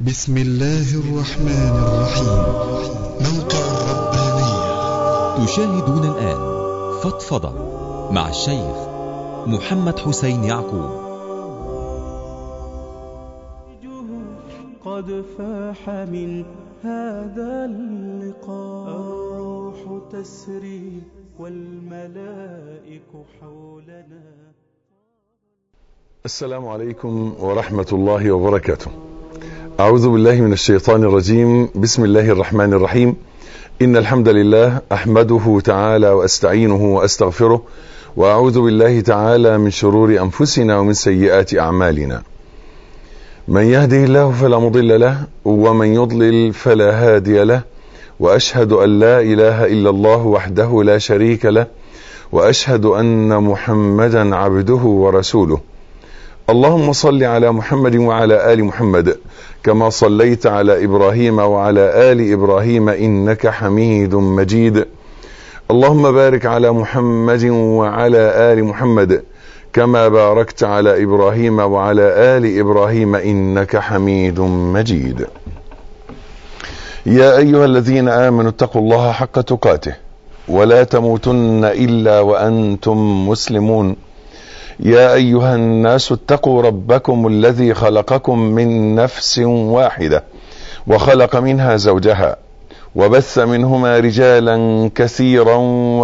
بسم الله الرحمن الرحيم موقع الربانية تشاهدون الآن فضفضة مع الشيخ محمد حسين يعقوب قد فاح من هذا اللقاء الروح تسري والملائك حولنا السلام عليكم ورحمة الله وبركاته أعوذ بالله من الشيطان الرجيم بسم الله الرحمن الرحيم إن الحمد لله أحمده تعالى وأستعينه وأستغفره وأعوذ بالله تعالى من شرور أنفسنا ومن سيئات أعمالنا من يهده الله فلا مضل له ومن يضلل فلا هادي له وأشهد أن لا إله إلا الله وحده لا شريك له وأشهد أن محمدا عبده ورسوله اللهم صل على محمد وعلى آل محمد كما صليت على إبراهيم وعلى آل إبراهيم إنك حميد مجيد اللهم بارك على محمد وعلى آل محمد كما باركت على إبراهيم وعلى آل إبراهيم إنك حميد مجيد يا أيها الذين آمنوا اتقوا الله حق تقاته ولا تموتن إلا وأنتم مسلمون يا أيها الناس اتقوا ربكم الذي خلقكم من نفس واحدة وخلق منها زوجها وبث منهما رجالا كثيرا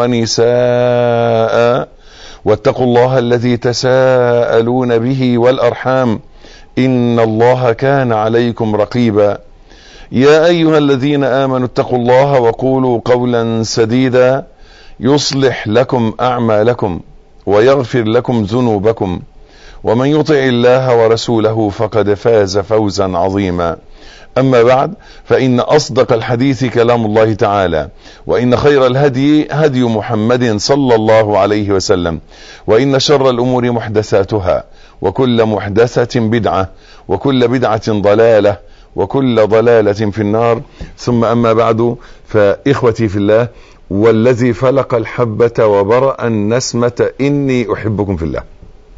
ونساء واتقوا الله الذي تساءلون به والأرحام إن الله كان عليكم رقيبا يا أيها الذين آمنوا اتقوا الله وقولوا قولا سديدا يصلح لكم أعمالكم ويغفر لكم ذنوبكم ومن يطع الله ورسوله فقد فاز فوزا عظيما أما بعد فإن أصدق الحديث كلام الله تعالى وإن خير الهدي هدي محمد صلى الله عليه وسلم وإن شر الأمور محدثاتها وكل محدثة بدعة وكل بدعة ضلالة وكل ضلالة في النار ثم أما بعد فإخوتي في الله والذي فلق الحبة وبرأ النسمة إني أحبكم في الله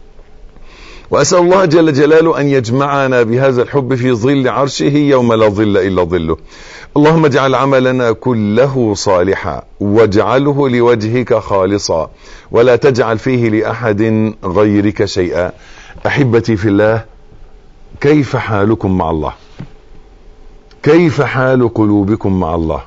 وأسأل الله جل جلاله أن يجمعنا بهذا الحب في ظل عرشه يوم لا ظل إلا ظله اللهم اجعل عملنا كله صالحا واجعله لوجهك خالصا ولا تجعل فيه لأحد غيرك شيئا أحبتي في الله كيف حالكم مع الله كيف حال قلوبكم مع الله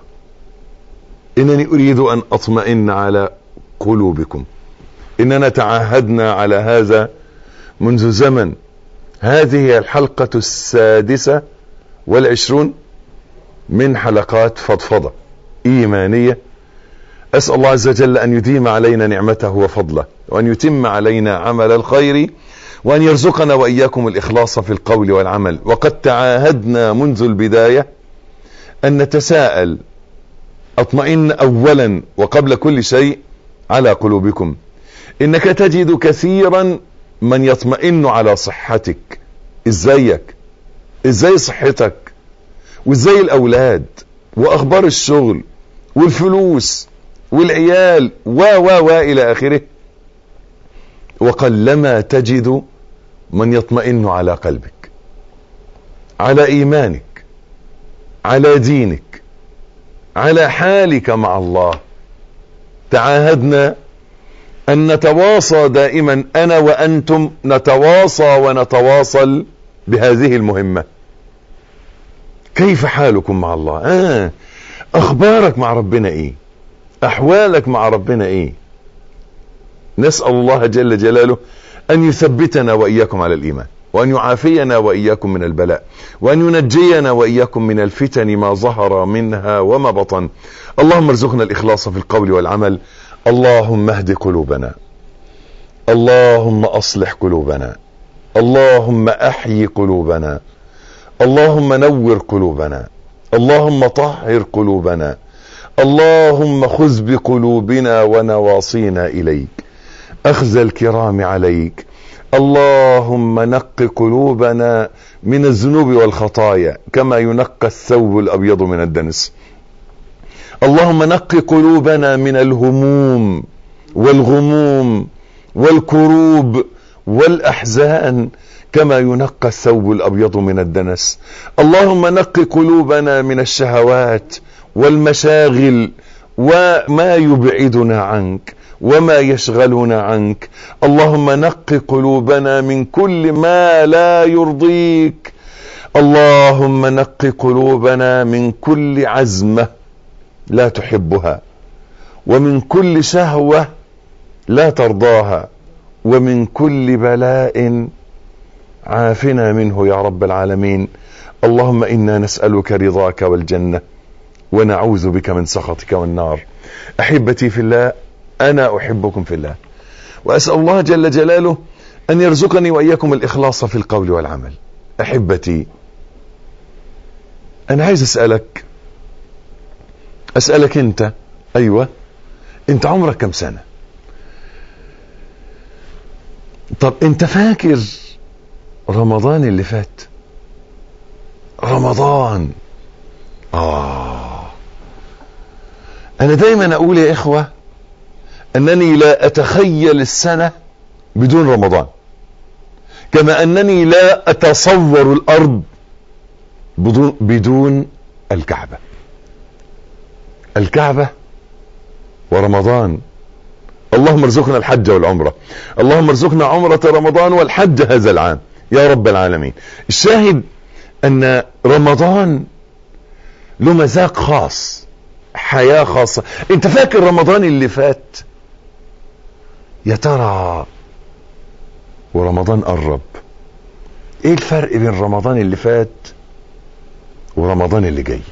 إنني أريد أن أطمئن على قلوبكم إننا تعاهدنا على هذا منذ زمن هذه هي الحلقة السادسة والعشرون من حلقات فضفضة إيمانية أسأل الله عز وجل أن يديم علينا نعمته وفضله وأن يتم علينا عمل الخير وأن يرزقنا وإياكم الإخلاص في القول والعمل وقد تعاهدنا منذ البداية أن نتساءل اطمئن اولا وقبل كل شيء على قلوبكم انك تجد كثيرا من يطمئن على صحتك ازيك ازاي صحتك وازاي الاولاد واخبار الشغل والفلوس والعيال و و و الى اخره وقلما تجد من يطمئن على قلبك على ايمانك على دينك على حالك مع الله تعاهدنا أن نتواصى دائما أنا وأنتم نتواصى ونتواصل بهذه المهمة كيف حالكم مع الله آه أخبارك مع ربنا إيه أحوالك مع ربنا إيه نسأل الله جل جلاله أن يثبتنا وإياكم على الإيمان وأن يعافينا وإياكم من البلاء وأن ينجينا وإياكم من الفتن ما ظهر منها وما بطن اللهم ارزقنا الإخلاص في القول والعمل اللهم اهد قلوبنا اللهم أصلح قلوبنا اللهم أحيي قلوبنا اللهم نور قلوبنا اللهم طهر قلوبنا اللهم خذ بقلوبنا ونواصينا إليك أخذ الكرام عليك اللهم نق قلوبنا من الذنوب والخطايا كما ينقى الثوب الأبيض من الدنس اللهم نق قلوبنا من الهموم والغموم والكروب والأحزان كما ينقى الثوب الأبيض من الدنس اللهم نق قلوبنا من الشهوات والمشاغل وما يبعدنا عنك وما يشغلنا عنك اللهم نق قلوبنا من كل ما لا يرضيك اللهم نق قلوبنا من كل عزمة لا تحبها ومن كل شهوة لا ترضاها ومن كل بلاء عافنا منه يا رب العالمين اللهم انا نسالك رضاك والجنه ونعوذ بك من سخطك والنار احبتي في الله انا احبكم في الله واسال الله جل جلاله ان يرزقني واياكم الاخلاص في القول والعمل احبتي انا عايز اسالك اسالك انت ايوه انت عمرك كم سنه طب انت فاكر رمضان اللي فات رمضان آه أنا دايما أقول يا إخوة أنني لا أتخيل السنة بدون رمضان كما أنني لا أتصور الأرض بدون, بدون الكعبة الكعبة ورمضان اللهم ارزقنا الحج والعمرة اللهم ارزقنا عمرة رمضان والحج هذا العام يا رب العالمين الشاهد ان رمضان له مذاق خاص حياة خاصة انت فاكر رمضان اللي فات يا ترى ورمضان قرب ايه الفرق بين رمضان اللي فات ورمضان اللي جاي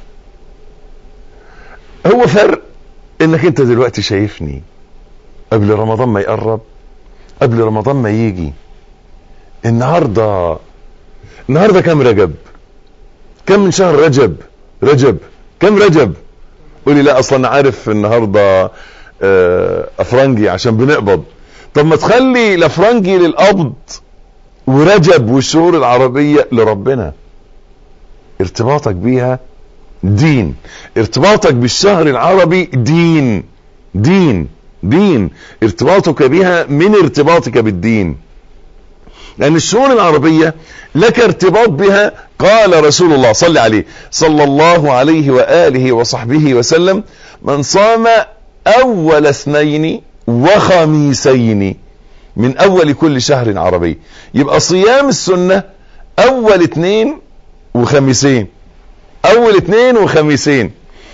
هو فرق انك انت دلوقتي شايفني قبل رمضان ما يقرب قبل رمضان ما يجي النهارده النهارده كم رجب كم من شهر رجب رجب كم رجب قولي لا اصلا انا عارف النهارده آه، افرنجي عشان بنقبض طب ما تخلي الافرنجي للقبض ورجب والشهور العربيه لربنا ارتباطك بيها دين ارتباطك بالشهر العربي دين دين دين ارتباطك بها من ارتباطك بالدين لأن الشؤون العربية لك ارتباط بها قال رسول الله صلى عليه صلى الله عليه وآله وصحبه وسلم من صام أول اثنين وخميسين من أول كل شهر عربي يبقى صيام السنة أول اثنين وخميسين أول اثنين وخميسين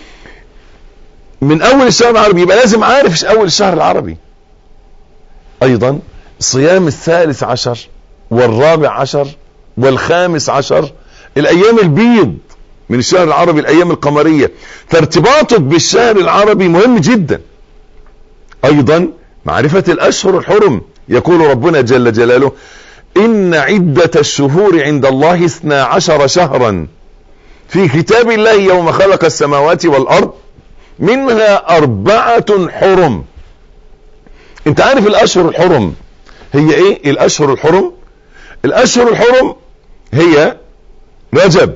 من أول الشهر العربي يبقى لازم عارف أول الشهر العربي أيضا صيام الثالث عشر والرابع عشر والخامس عشر الايام البيض من الشهر العربي الايام القمرية فارتباطك بالشهر العربي مهم جدا ايضا معرفة الاشهر الحرم يقول ربنا جل جلاله ان عدة الشهور عند الله اثنا عشر شهرا في كتاب الله يوم خلق السماوات والارض منها اربعة حرم انت عارف الاشهر الحرم هي ايه الاشهر الحرم الاشهر الحرم هي رجب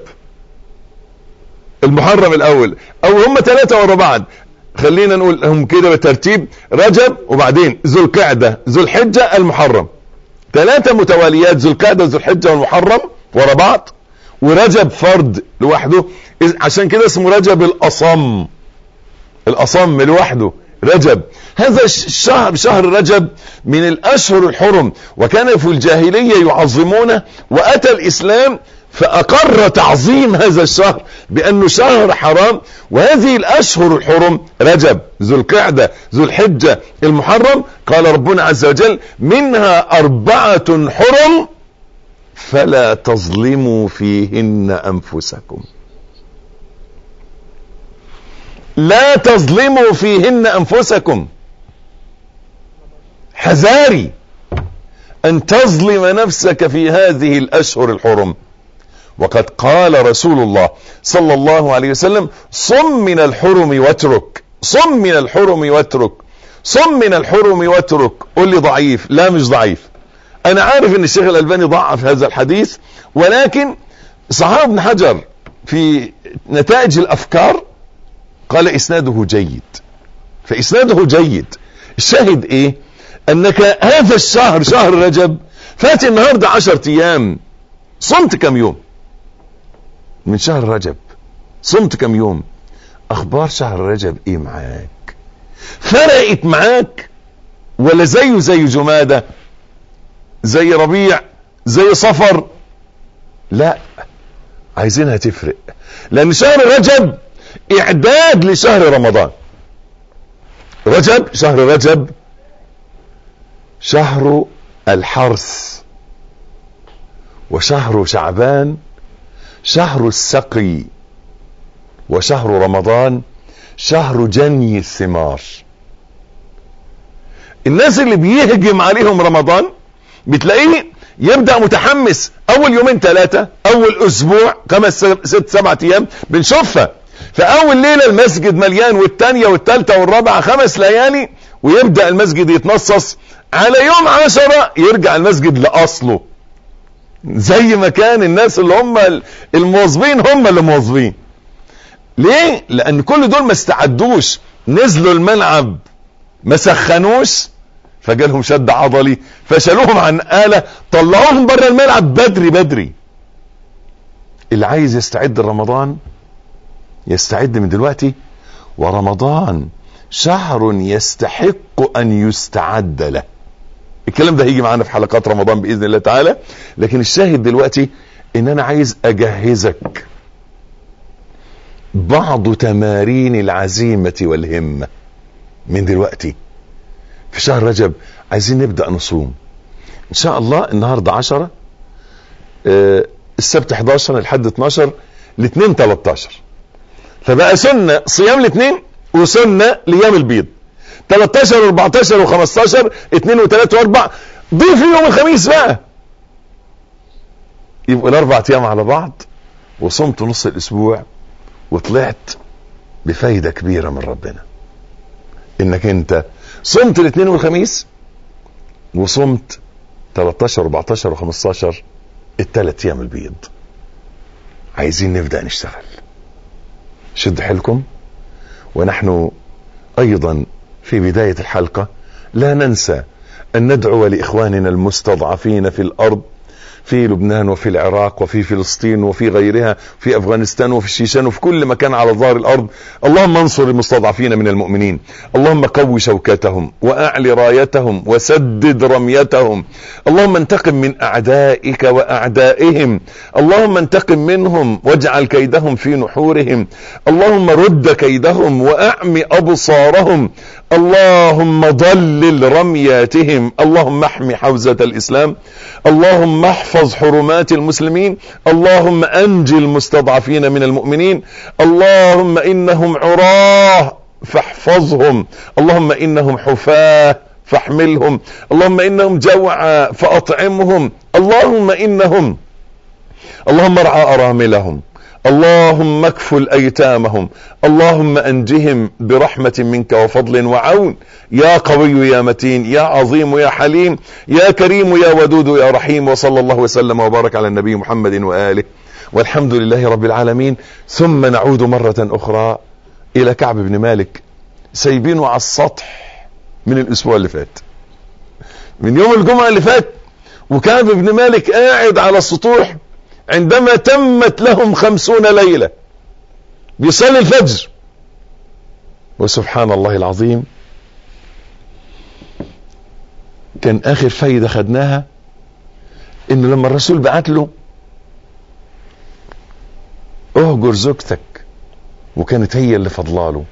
المحرم الاول او هم ثلاثة ورا بعض خلينا نقول هم كده بالترتيب رجب وبعدين ذو القعدة ذو الحجة المحرم ثلاثة متواليات ذو القعدة ذو الحجة والمحرم ورا بعض ورجب فرد لوحده عشان كده اسمه رجب الاصم الاصم لوحده رجب هذا الشهر شهر رجب من الاشهر الحرم وكان في الجاهلية يعظمونه واتى الاسلام فاقر تعظيم هذا الشهر بانه شهر حرام وهذه الاشهر الحرم رجب ذو القعدة ذو الحجة المحرم قال ربنا عز وجل منها اربعة حرم فلا تظلموا فيهن انفسكم لا تظلموا فيهن انفسكم حذاري ان تظلم نفسك في هذه الاشهر الحرم وقد قال رسول الله صلى الله عليه وسلم صم من الحرم واترك صم من الحرم واترك صم من الحرم واترك قل لي ضعيف لا مش ضعيف انا عارف ان الشيخ الالباني ضعف هذا الحديث ولكن صحابه ابن حجر في نتائج الافكار قال اسناده جيد فاسناده جيد الشاهد ايه انك هذا الشهر شهر رجب فات النهارده عشر ايام صمت كم يوم من شهر رجب صمت كم يوم اخبار شهر رجب ايه معاك فرقت معاك ولا زيه زي جمادة زي ربيع زي صفر لا عايزينها تفرق لان شهر رجب اعداد لشهر رمضان رجب شهر رجب شهر الحرث وشهر شعبان شهر السقي وشهر رمضان شهر جني الثمار الناس اللي بيهجم عليهم رمضان بتلاقيه يبدأ متحمس اول يومين ثلاثة اول اسبوع خمس ست سبعة ايام بنشوفها فاول ليلة المسجد مليان والتانية والتالتة والرابعة خمس ليالي ويبدأ المسجد يتنصص على يوم عشرة يرجع المسجد لاصله زي ما كان الناس اللي هم المواظبين هم اللي موظفين ليه لان كل دول ما استعدوش نزلوا الملعب ما سخنوش فجالهم شد عضلي فشالوهم عن آلة طلعوهم بره الملعب بدري بدري اللي عايز يستعد لرمضان يستعد من دلوقتي ورمضان شهر يستحق ان يستعد له الكلام ده هيجي معانا في حلقات رمضان باذن الله تعالى لكن الشاهد دلوقتي ان انا عايز اجهزك بعض تمارين العزيمة والهمة من دلوقتي في شهر رجب عايزين نبدأ نصوم ان شاء الله النهاردة عشرة آه السبت 11 لحد 12 الاثنين 13 فبقى سنة صيام الاثنين وسنة ليام البيض 13 و14 و15 2 و3 و4 ضيف يوم الخميس بقى يبقوا الاربع ايام على بعض وصمت نص الاسبوع وطلعت بفايدة كبيرة من ربنا انك انت صمت الاثنين والخميس وصمت 13 و14 و15 الثلاث ايام البيض عايزين نبدأ نشتغل شد حيلكم ونحن ايضا في بداية الحلقة لا ننسى ان ندعو لاخواننا المستضعفين في الارض في لبنان وفي العراق وفي فلسطين وفي غيرها في افغانستان وفي الشيشان وفي كل مكان على ظهر الارض اللهم انصر المستضعفين من المؤمنين اللهم قو شوكتهم واعل رايتهم وسدد رميتهم اللهم انتقم من اعدائك واعدائهم اللهم انتقم منهم واجعل كيدهم في نحورهم اللهم رد كيدهم واعم ابصارهم اللهم ضلل رمياتهم اللهم احمي حوزة الاسلام اللهم احفظ حرمات المسلمين اللهم انجي المستضعفين من المؤمنين اللهم انهم عراه فاحفظهم اللهم انهم حفاه فاحملهم اللهم انهم جوعى فاطعمهم اللهم انهم اللهم ارعى اراملهم اللهم اكفل ايتامهم اللهم انجهم برحمة منك وفضل وعون يا قوي يا متين يا عظيم يا حليم يا كريم يا ودود يا رحيم وصلى الله وسلم وبارك على النبي محمد وآله والحمد لله رب العالمين ثم نعود مرة اخرى الى كعب بن مالك سايبينه على السطح من الاسبوع اللي فات من يوم الجمعة اللي فات وكعب بن مالك قاعد على السطوح عندما تمت لهم خمسون ليلة بيصلي الفجر وسبحان الله العظيم كان اخر فايدة خدناها ان لما الرسول بعت له اهجر زوجتك وكانت هي اللي فضلاله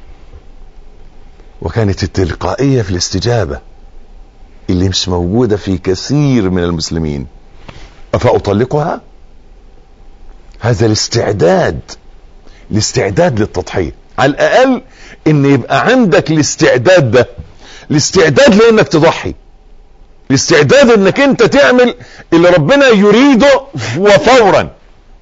وكانت التلقائية في الاستجابة اللي مش موجودة في كثير من المسلمين افاطلقها هذا الاستعداد الاستعداد للتضحية على الاقل ان يبقى عندك الاستعداد ده الاستعداد لانك تضحي الاستعداد انك انت تعمل اللي ربنا يريده وفورا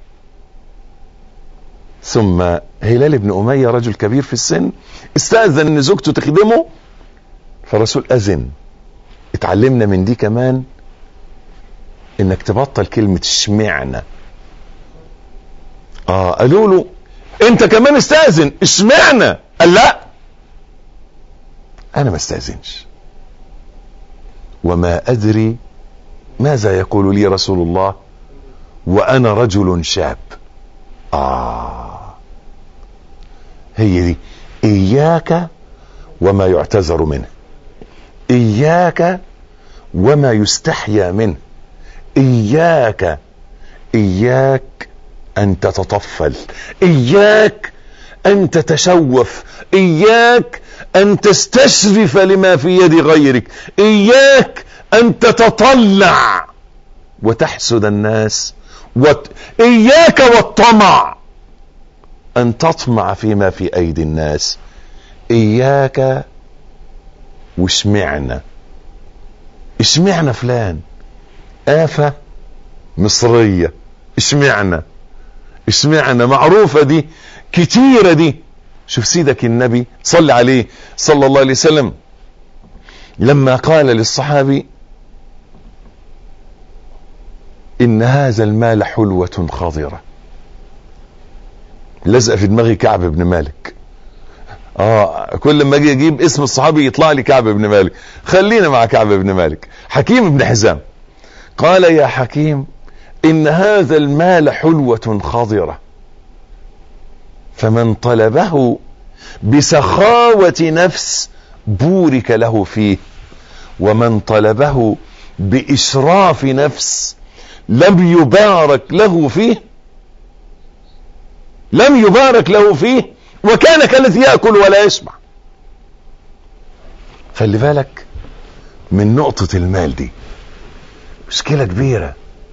ثم هلال بن امية رجل كبير في السن استأذن ان زوجته تخدمه فالرسول اذن اتعلمنا من دي كمان انك تبطل كلمة اشمعنى اه قالوا له انت كمان استأذن اشمعنى قال لا انا ما استأذنش وما ادري ماذا يقول لي رسول الله وانا رجل شاب اه هي دي اياك وما يعتذر منه اياك وما يستحيا منه اياك اياك ان تتطفل اياك ان تتشوف اياك ان تستشرف لما في يد غيرك اياك ان تتطلع وتحسد الناس وت... اياك والطمع ان تطمع فيما في ايدي الناس اياك واشمعنا اشمعنا فلان آفة مصرية اشمعنا اشمعنا معروفة دي كتيرة دي شوف سيدك النبي صلى عليه صلى الله عليه وسلم لما قال للصحابي ان هذا المال حلوة خضرة لزق في دماغي كعب بن مالك اه كل ما اجي اجيب اسم الصحابي يطلع لي كعب بن مالك خلينا مع كعب بن مالك حكيم بن حزام قال يا حكيم ان هذا المال حلوة خضرة فمن طلبه بسخاوة نفس بورك له فيه ومن طلبه بإشراف نفس لم يبارك له فيه لم يبارك له فيه وكان كالذي يأكل ولا يشبع خلي بالك من نقطة المال دي مشكلة كبيرة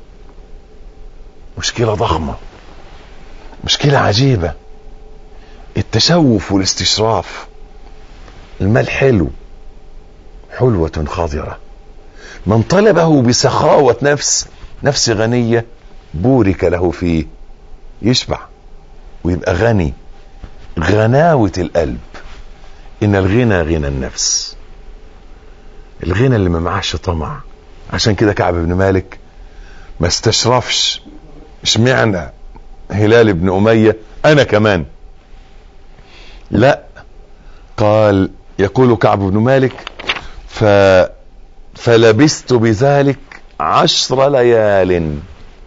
مشكلة ضخمة مشكلة عجيبة التشوف والاستشراف المال حلو حلوة خاضرة من طلبه بسخاوة نفس نفس غنية بورك له فيه يشبع ويبقى غني غناوة القلب ان الغنى غنى النفس الغنى اللي ما معاش طمع عشان كده كعب بن مالك ما استشرفش اشمعنى هلال بن امية انا كمان لا قال يقول كعب بن مالك ف فلبست بذلك عشر ليال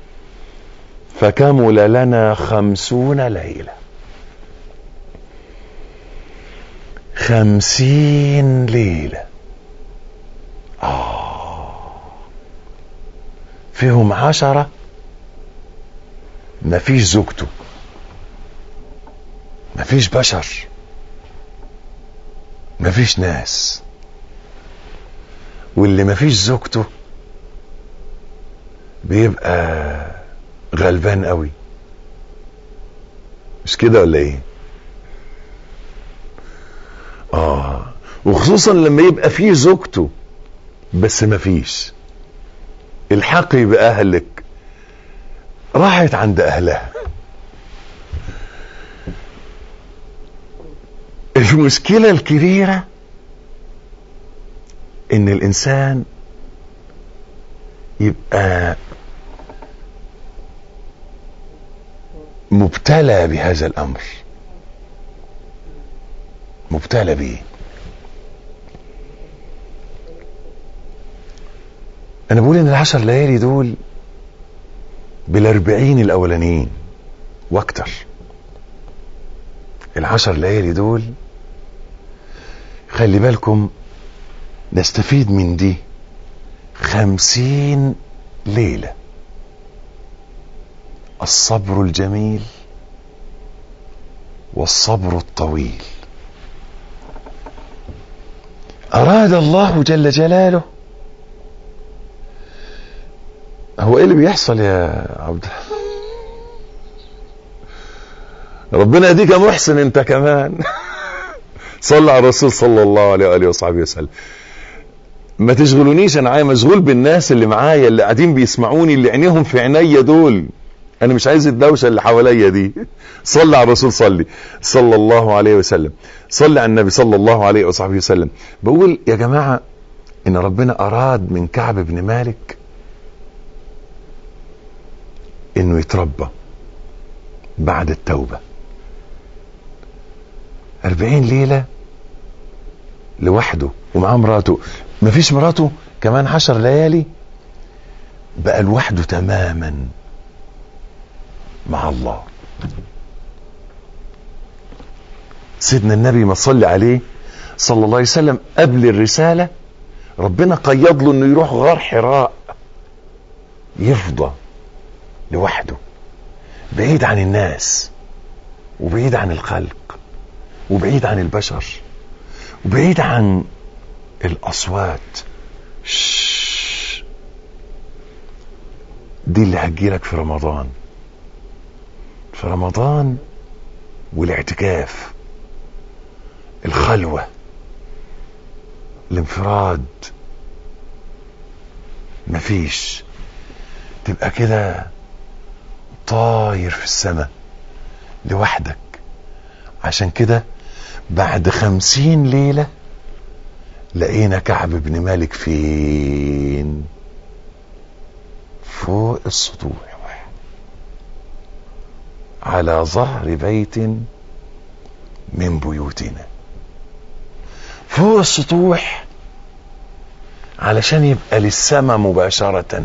فكمل لنا خمسون ليلة خمسين ليلة آه فيهم عشرة مفيش زوجته مفيش بشر مفيش ناس واللي مفيش زوجته بيبقى غلبان قوي مش كده ولا ايه اه وخصوصا لما يبقى فيه زوجته بس مفيش الحق يبقى اهلك راحت عند اهلها المشكلة الكبيرة ان الانسان يبقى مبتلى بهذا الامر مبتلى به انا بقول ان العشر ليالي دول بالاربعين الاولانيين واكتر العشر ليالي دول خلي بالكم نستفيد من دي خمسين ليلة الصبر الجميل والصبر الطويل أراد الله جل جلاله هو ايه اللي بيحصل يا عبد ربنا يديك يا محسن انت كمان صلى على الرسول صلى الله عليه واله وصحبه وسلم ما تشغلونيش انا مشغول بالناس اللي معايا اللي قاعدين بيسمعوني اللي عينيهم في عينيا دول انا مش عايز الدوشه اللي حواليا دي صلى على الرسول صلي صلى الله عليه وسلم صلي على النبي صلى الله عليه وصحبه وسلم بقول يا جماعه ان ربنا اراد من كعب بن مالك انه يتربى بعد التوبه أربعين ليلة لوحده ومعاه مراته مفيش مراته كمان عشر ليالي بقى لوحده تماما مع الله سيدنا النبي ما صلي عليه صلى الله عليه وسلم قبل الرسالة ربنا قيض له انه يروح غار حراء يفضى لوحده بعيد عن الناس وبعيد عن الخلق وبعيد عن البشر وبعيد عن الاصوات شش. دي اللي هتجيلك في رمضان في رمضان والاعتكاف الخلوة الانفراد مفيش تبقى كده طاير في السماء لوحدك عشان كده بعد خمسين ليلة لقينا كعب بن مالك فين فوق السطوح على ظهر بيت من بيوتنا فوق السطوح علشان يبقى للسماء مباشرة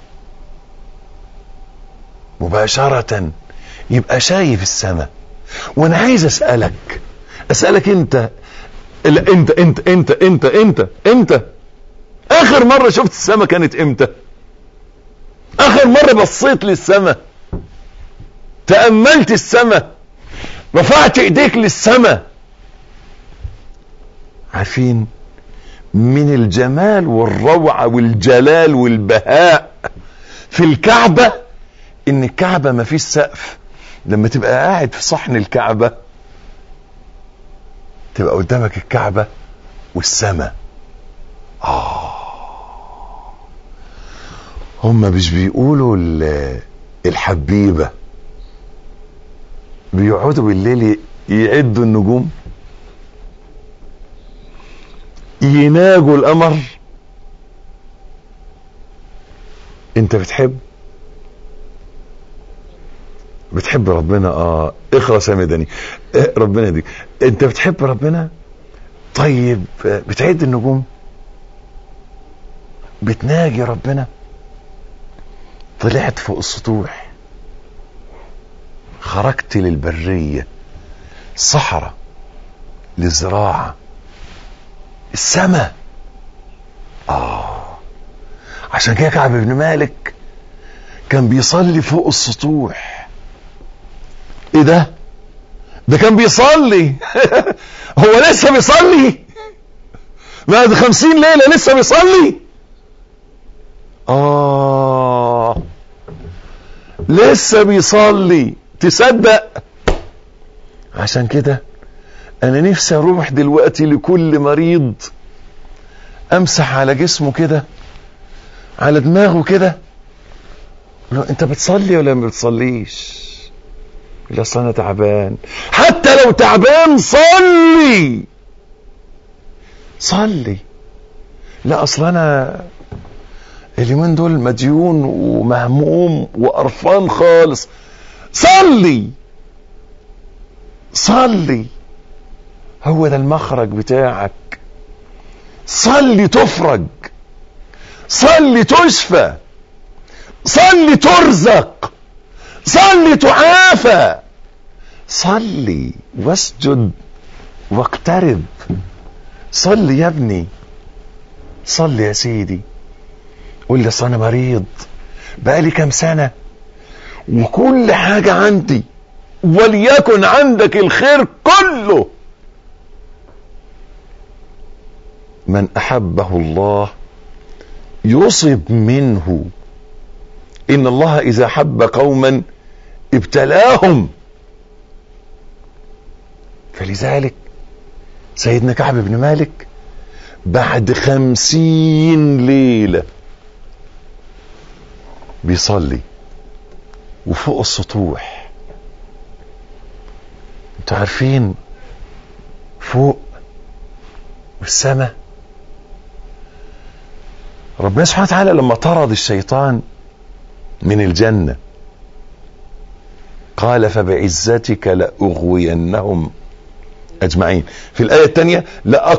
مباشرة يبقى شايف السماء وانا عايز اسألك اسألك انت لا انت انت انت انت انت انت اخر مرة شفت السماء كانت امتى اخر مرة بصيت للسماء تأملت السماء رفعت ايديك للسماء عارفين من الجمال والروعة والجلال والبهاء في الكعبة ان الكعبة ما فيش سقف لما تبقى قاعد في صحن الكعبة تبقى قدامك الكعبة والسماء آه هم مش بيقولوا الحبيبة بيقعدوا بالليل يعدوا النجوم يناجوا القمر انت بتحب بتحب ربنا اه اخلص يا مدني اه ربنا يهديك انت بتحب ربنا طيب بتعد النجوم بتناجي ربنا طلعت فوق السطوح خرجت للبرية صحراء للزراعة السماء اه عشان كده كعب بن مالك كان بيصلي فوق السطوح ايه ده ده كان بيصلي هو لسه بيصلي بعد خمسين ليلة لسه بيصلي اه لسه بيصلي تصدق عشان كده انا نفسي اروح دلوقتي لكل مريض امسح على جسمه كده على دماغه كده انت بتصلي ولا ما بتصليش لا اصل انا تعبان حتى لو تعبان صلي صلي لا اصل انا اليومين دول مديون ومهموم وقرفان خالص صلي صلي هو ده المخرج بتاعك صلي تفرج صلي تشفى صلي ترزق صلي تعافى صلي واسجد واقترب صلي يا ابني صلي يا سيدي قول لي انا مريض بقالي كام سنة وكل حاجة عندي وليكن عندك الخير كله من احبه الله يصب منه ان الله اذا حب قوما ابتلاهم فلذلك سيدنا كعب بن مالك بعد خمسين ليلة بيصلي وفوق السطوح انتوا عارفين فوق والسماء ربنا سبحانه وتعالى لما طرد الشيطان من الجنة قال فبعزتك لأغوينهم أجمعين في الآية الثانية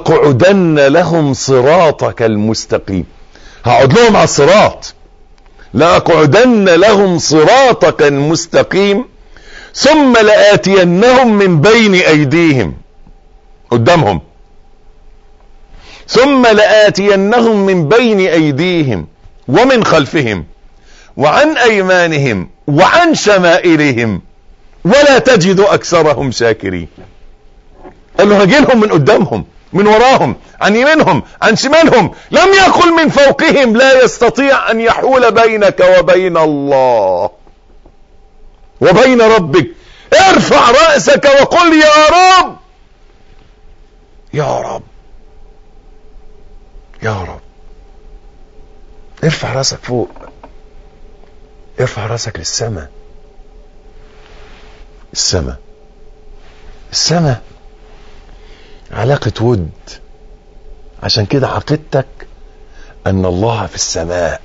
لأقعدن لهم صراطك المستقيم هقعد لهم على الصراط لأقعدن لهم صراطك المستقيم ثم لآتينهم من بين أيديهم قدامهم ثم لآتينهم من بين أيديهم ومن خلفهم وعن أيمانهم وعن شمائلهم ولا تجد أكثرهم شاكرين قال له هجيلهم من قدامهم من وراهم عن يمينهم عن شمالهم لم يقل من فوقهم لا يستطيع أن يحول بينك وبين الله وبين ربك ارفع رأسك وقل يا رب يا رب يا رب ارفع راسك فوق ارفع راسك للسماء السماء السماء علاقة ود عشان كده عقيدتك ان الله في السماء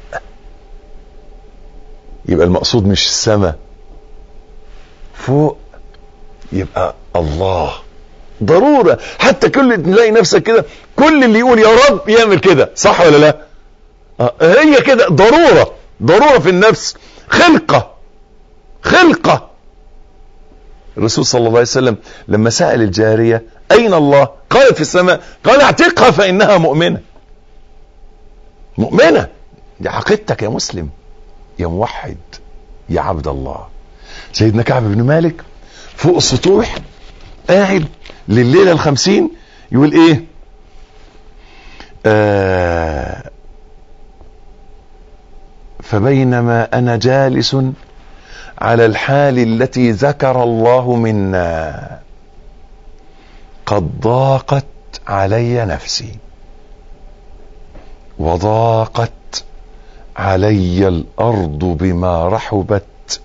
يبقى المقصود مش السماء فوق يبقى الله ضرورة حتى كل تلاقي نفسك كده كل اللي يقول يا رب يعمل كده صح ولا لا آه هي كده ضرورة ضرورة في النفس خلقة خلقة الرسول صلى الله عليه وسلم لما سأل الجارية أين الله قالت في السماء قال اعتقها فإنها مؤمنة مؤمنة دي عقيدتك يا مسلم يا موحد يا عبد الله سيدنا كعب بن مالك فوق السطوح قاعد لليلة الخمسين يقول ايه آه فبينما انا جالس على الحال التي ذكر الله منا قد ضاقت علي نفسي وضاقت علي الارض بما رحبت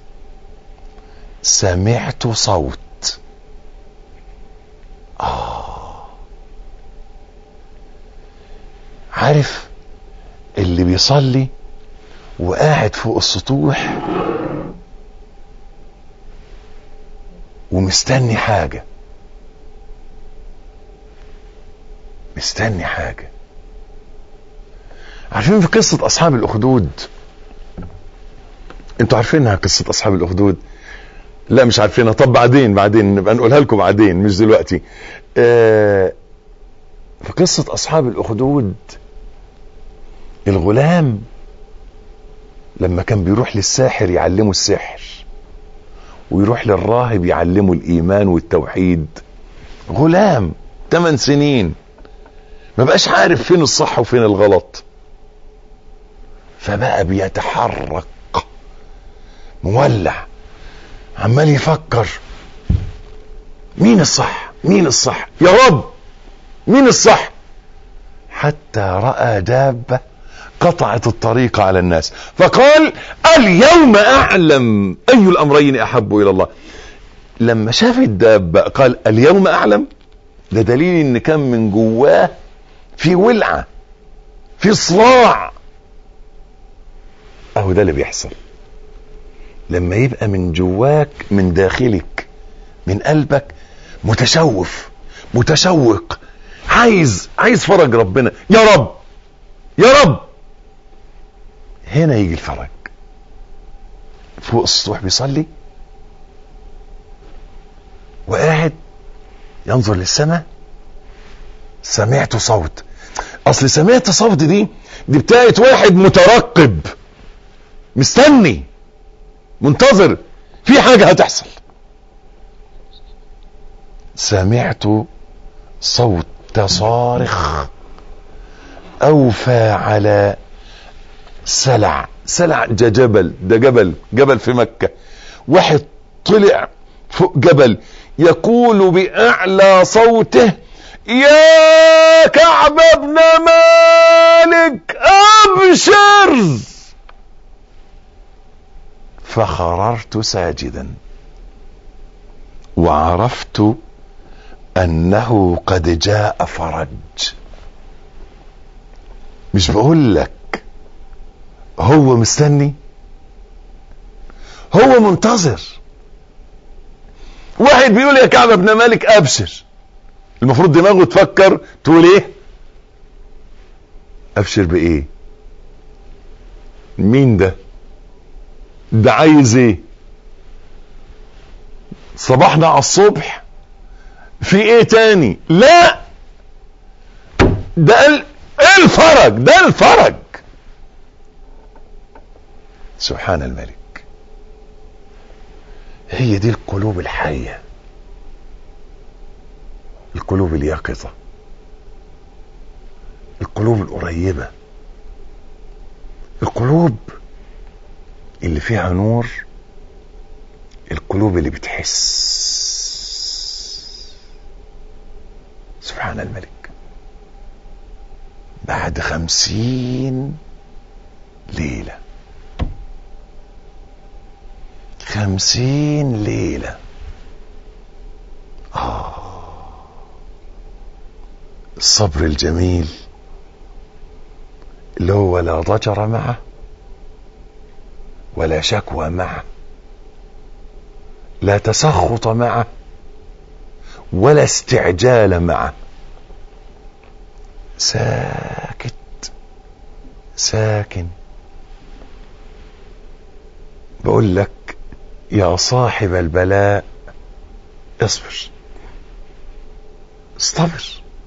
سمعت صوت آه عارف اللي بيصلي وقاعد فوق السطوح ومستني حاجة مستني حاجة عارفين في قصة أصحاب الأخدود انتوا عارفينها قصة أصحاب الأخدود لا مش عارفينها طب بعدين بعدين نبقى نقولها لكم بعدين مش دلوقتي آه في قصة أصحاب الأخدود الغلام لما كان بيروح للساحر يعلمه السحر ويروح للراهب يعلمه الإيمان والتوحيد غلام 8 سنين ما بقاش عارف فين الصح وفين الغلط فبقى بيتحرك مولع عمال يفكر مين الصح مين الصح يا رب مين الصح حتى رأى دابة قطعت الطريق على الناس فقال اليوم أعلم أي الأمرين أحب إلى الله لما شاف الدابة قال اليوم أعلم ده دليل ان كان من جواه في ولعة في صراع اهو ده اللي بيحصل لما يبقى من جواك من داخلك من قلبك متشوف متشوق عايز عايز فرج ربنا يا رب يا رب هنا يجي الفرج فوق السطوح بيصلي وقاعد ينظر للسماء سمعت صوت اصل سمعت صوت دي دي بتاعت واحد مترقب مستني منتظر في حاجة هتحصل سمعت صوت صارخ اوفى على سلع سلع ده جبل ده جبل جبل في مكة واحد طلع فوق جبل يقول بأعلى صوته يا كعب ابن مالك أبشر فخررت ساجدا وعرفت أنه قد جاء فرج مش بقول لك هو مستني هو منتظر واحد بيقول يا كعب ابن مالك ابشر المفروض دماغه تفكر تقول ايه ابشر بايه مين ده ده عايز ايه صباحنا على الصبح في ايه تاني لا ده ال- الفرج ده الفرج سبحان الملك هي دي القلوب الحية القلوب اليقظة القلوب القريبة القلوب اللي فيها نور القلوب اللي بتحس سبحان الملك بعد خمسين ليلة خمسين ليلة آه الصبر الجميل اللي هو لا ضجر معه ولا شكوى معه لا تسخط معه ولا استعجال معه ساكت ساكن بقول لك يا صاحب البلاء اصبر استبر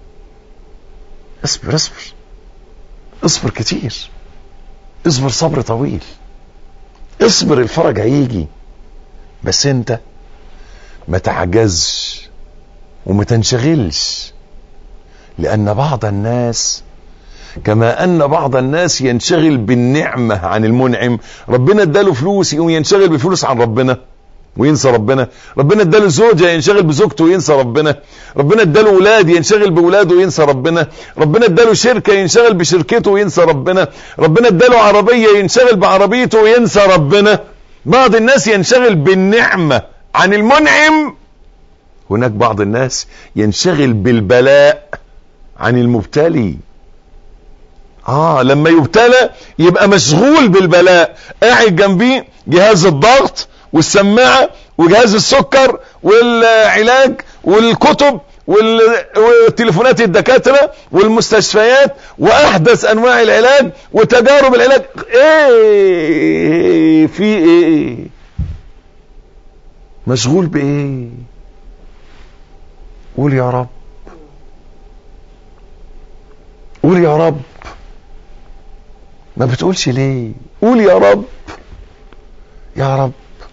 اصبر اصبر اصبر كتير اصبر صبر طويل اصبر الفرج هيجي بس انت ما تعجزش وما تنشغلش لان بعض الناس كما ان بعض الناس ينشغل بالنعمه عن المنعم ربنا اداله فلوس يقوم ينشغل بفلوس عن ربنا وينسى ربنا ربنا اداله زوجه ينشغل بزوجته وينسى ربنا ربنا اداله اولاد ينشغل باولاده وينسى ربنا ربنا اداله شركه ينشغل بشركته وينسى ربنا ربنا اداله عربيه ينشغل بعربيته وينسى ربنا بعض الناس ينشغل بالنعمه عن المنعم هناك بعض الناس ينشغل بالبلاء عن المبتلي اه لما يبتلى يبقى مشغول بالبلاء قاعد جنبيه جهاز الضغط والسماعه وجهاز السكر والعلاج والكتب وال- والتليفونات الدكاتره والمستشفيات واحدث انواع العلاج وتجارب العلاج ايه في ايه مشغول بايه قول يا رب قول يا رب ما بتقولش ليه قول يا رب يا رب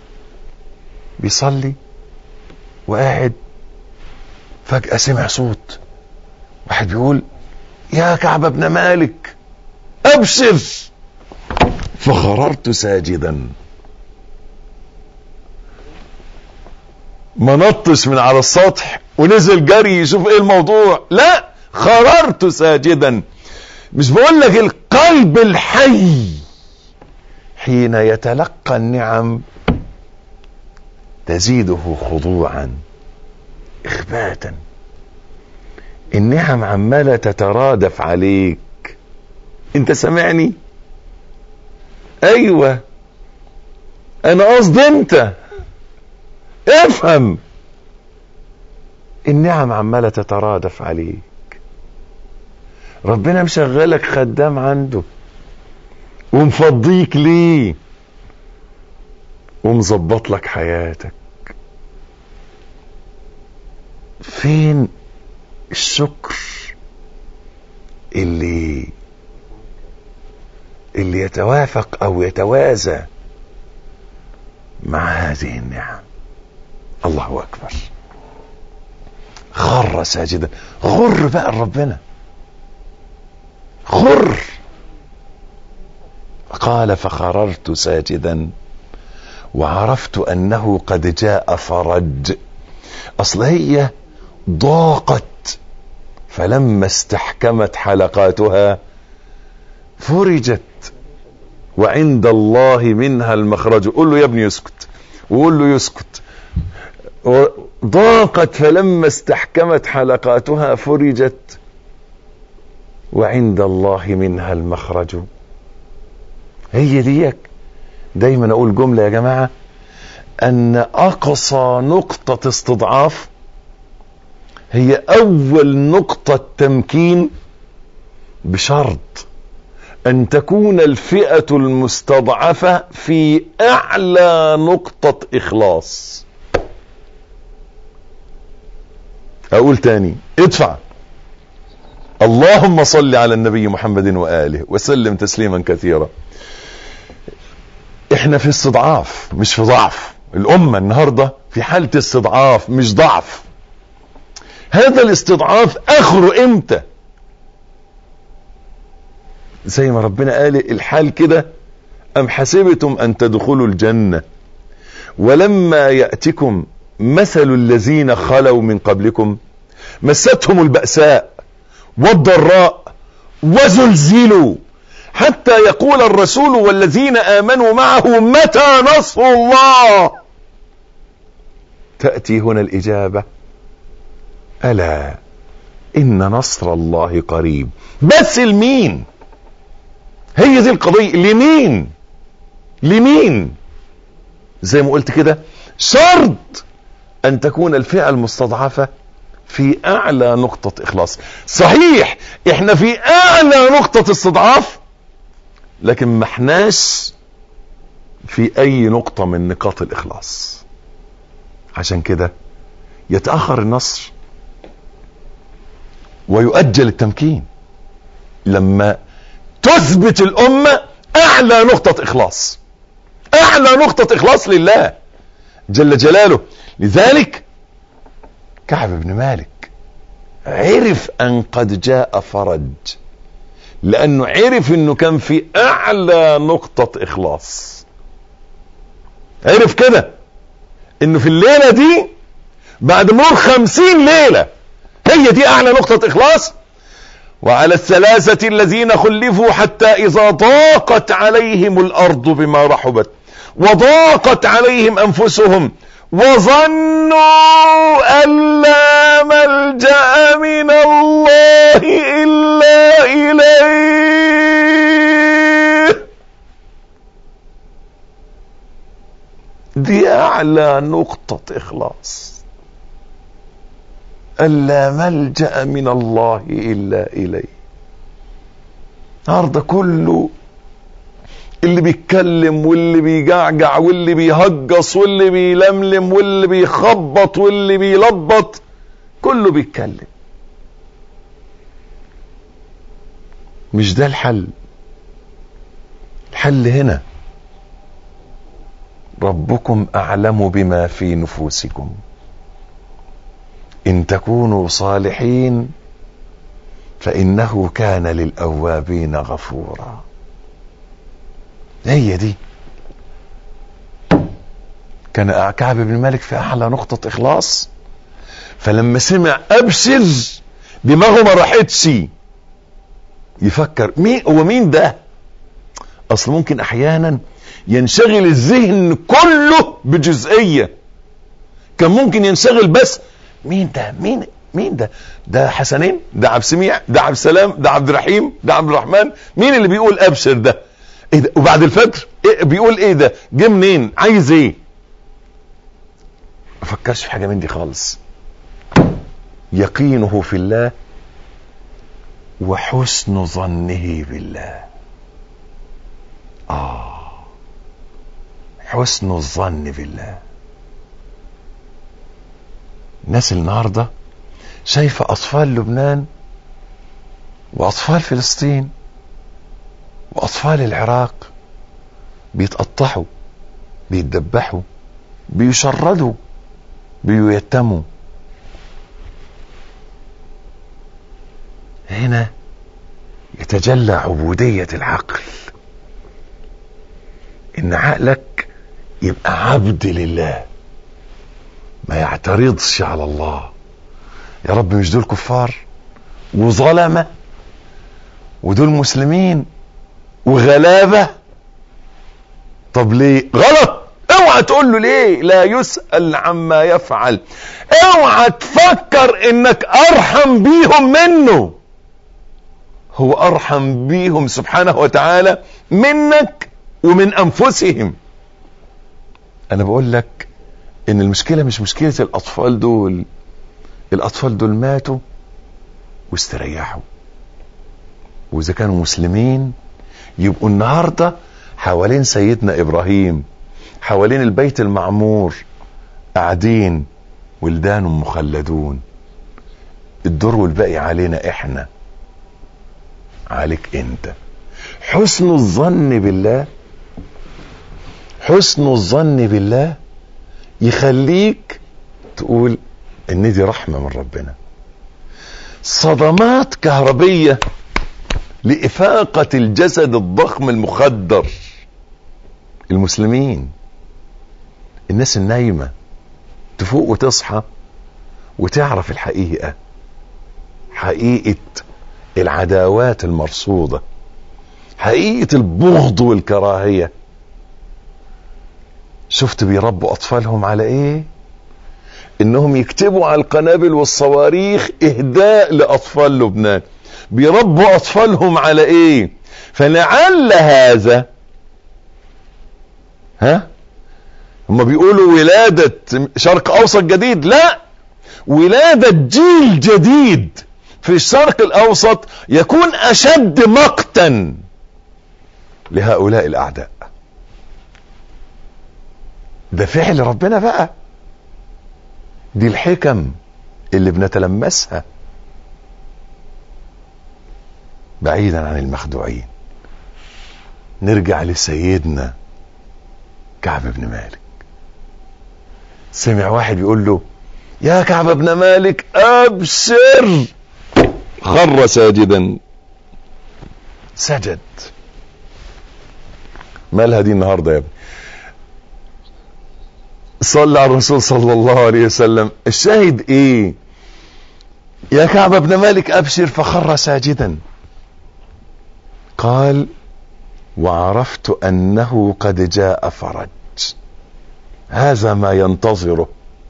بيصلي وقاعد فجأة سمع صوت واحد بيقول يا كعب ابن مالك ابشر فخررت ساجدا ما نطش من على السطح ونزل جري يشوف ايه الموضوع لا خررت ساجدا مش بقول لك القلب الحي حين يتلقى النعم تزيده خضوعا اخباتا النعم عماله تترادف عليك انت سامعني ايوه انا قصدي انت افهم النعم عماله تترادف عليك ربنا مشغلك خدام عنده ومفضيك ليه ومظبط لك حياتك فين الشكر اللي اللي يتوافق او يتوازى مع هذه النعم الله اكبر خر ساجدا غر بقى ربنا خر قال فخررت ساجدا وعرفت انه قد جاء فرج اصل هي ضاقت فلما استحكمت حلقاتها فرجت وعند الله منها المخرج قول له يا ابني يسكت وقول له يسكت ضاقت فلما استحكمت حلقاتها فرجت وعند الله منها المخرج هي ديك دايما اقول جمله يا جماعه ان اقصى نقطه استضعاف هي اول نقطه تمكين بشرط ان تكون الفئة المستضعفة في اعلى نقطة اخلاص اقول تاني ادفع اللهم صل على النبي محمد واله وسلم تسليما كثيرا احنا في استضعاف مش في ضعف الامة النهاردة في حالة استضعاف مش ضعف هذا الاستضعاف اخره امتى زي ما ربنا قال الحال كده ام حسبتم ان تدخلوا الجنة ولما يأتكم مثل الذين خلوا من قبلكم مستهم البأساء والضراء وزلزلوا حتى يقول الرسول والذين آمنوا معه متى نصر الله تأتي هنا الإجابة ألا إن نصر الله قريب بس لمين هي دي القضية لمين لمين زي ما قلت كده شرط أن تكون الفئة المستضعفة في أعلى نقطة إخلاص صحيح إحنا في أعلى نقطة استضعاف لكن ما احناش في أي نقطة من نقاط الإخلاص عشان كده يتأخر النصر ويؤجل التمكين لما تثبت الأمة أعلى نقطة إخلاص أعلى نقطة إخلاص لله جل جلاله لذلك كعب بن مالك عرف أن قد جاء فرج لأنه عرف أنه كان في أعلى نقطة إخلاص عرف كده أنه في الليلة دي بعد مرور خمسين ليلة هي دي أعلى نقطة إخلاص وعلى الثلاثة الذين خلفوا حتى إذا ضاقت عليهم الأرض بما رحبت وضاقت عليهم أنفسهم وظنوا أن لا ملجأ من الله إلا إليه دي أعلى نقطة إخلاص أن لا ملجأ من الله إلا إليه النهارده كله اللي بيتكلم واللي بيجعجع واللي بيهجص واللي بيلملم واللي بيخبط واللي بيلبط كله بيتكلم مش ده الحل الحل هنا ربكم اعلم بما في نفوسكم ان تكونوا صالحين فانه كان للاوابين غفورا هي دي كان كعب بن مالك في اعلى نقطة اخلاص فلما سمع ابشر دماغه ما راحتش يفكر مين هو مين ده اصل ممكن احيانا ينشغل الذهن كله بجزئية كان ممكن ينشغل بس مين ده مين مين ده ده حسنين ده عبد سميع ده عبد سلام ده عبد الرحيم ده عبد الرحمن مين اللي بيقول ابشر ده ايه ده وبعد الفجر إيه بيقول ايه ده جه منين عايز ايه ما فكرش في حاجه من دي خالص يقينه في الله وحسن ظنه بالله اه حسن الظن بالله الناس النهارده شايفه اطفال لبنان واطفال فلسطين واطفال العراق بيتقطعوا بيتذبحوا بيشردوا بييتموا هنا يتجلى عبودية العقل ان عقلك يبقى عبد لله ما يعترضش على الله يا رب مش دول كفار وظلمة ودول مسلمين وغلابة طب ليه غلط اوعى تقول له ليه لا يسأل عما يفعل اوعى تفكر انك ارحم بيهم منه هو ارحم بيهم سبحانه وتعالى منك ومن انفسهم انا بقول لك ان المشكلة مش مشكلة الاطفال دول الاطفال دول ماتوا واستريحوا واذا كانوا مسلمين يبقوا النهارده حوالين سيدنا ابراهيم حوالين البيت المعمور قاعدين ولدان مخلدون الدور والباقي علينا احنا عليك انت حسن الظن بالله حسن الظن بالله يخليك تقول ان دي رحمه من ربنا صدمات كهربيه لافاقه الجسد الضخم المخدر المسلمين الناس النايمه تفوق وتصحى وتعرف الحقيقه حقيقه العداوات المرصوده حقيقه البغض والكراهيه شفت بيربوا اطفالهم على ايه انهم يكتبوا على القنابل والصواريخ اهداء لاطفال لبنان بيربوا اطفالهم على ايه فلعل هذا ها هم بيقولوا ولادة شرق اوسط جديد لا ولادة جيل جديد في الشرق الاوسط يكون اشد مقتا لهؤلاء الاعداء ده فعل ربنا بقى دي الحكم اللي بنتلمسها بعيدا عن المخدوعين نرجع لسيدنا كعب بن مالك سمع واحد يقول له يا كعب بن مالك ابشر خر ساجدا سجد مالها دي النهارده يا ابني صلى على الرسول صلى الله عليه وسلم الشاهد ايه يا كعب بن مالك ابشر فخر ساجدا قال وعرفت انه قد جاء فرج هذا ما ينتظره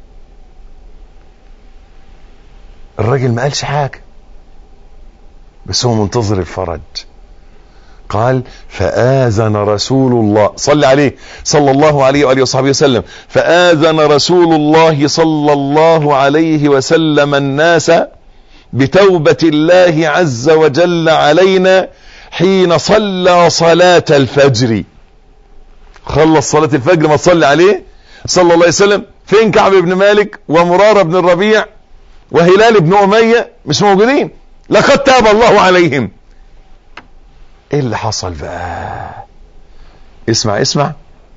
الراجل ما قالش حاجه بس هو منتظر الفرج قال فآذن رسول الله صل عليه صلى الله عليه وآله وصحبه وسلم فآذن رسول الله صلى الله عليه وسلم الناس بتوبة الله عز وجل علينا حين صلى صلاة الفجر خلص صلاة الفجر ما تصلي عليه صلى الله عليه وسلم فين كعب بن مالك ومرارة بن الربيع وهلال بن أمية مش موجودين لقد تاب الله عليهم ايه اللي حصل بقى اسمع اسمع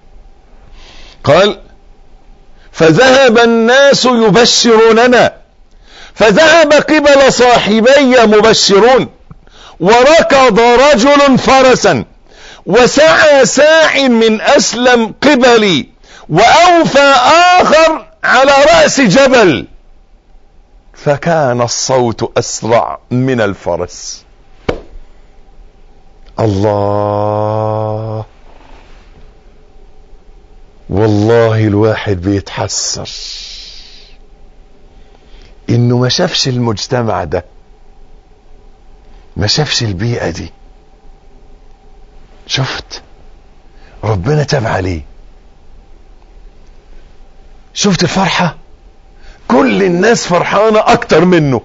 قال فذهب الناس يبشروننا فذهب قبل صاحبي مبشرون وركض رجل فرسا وسعى ساع من اسلم قبلي واوفى اخر على راس جبل فكان الصوت اسرع من الفرس الله والله الواحد بيتحسر انه ما شافش المجتمع ده ما شافش البيئة دي شفت ربنا تاب عليه شفت الفرحة كل الناس فرحانة اكتر منه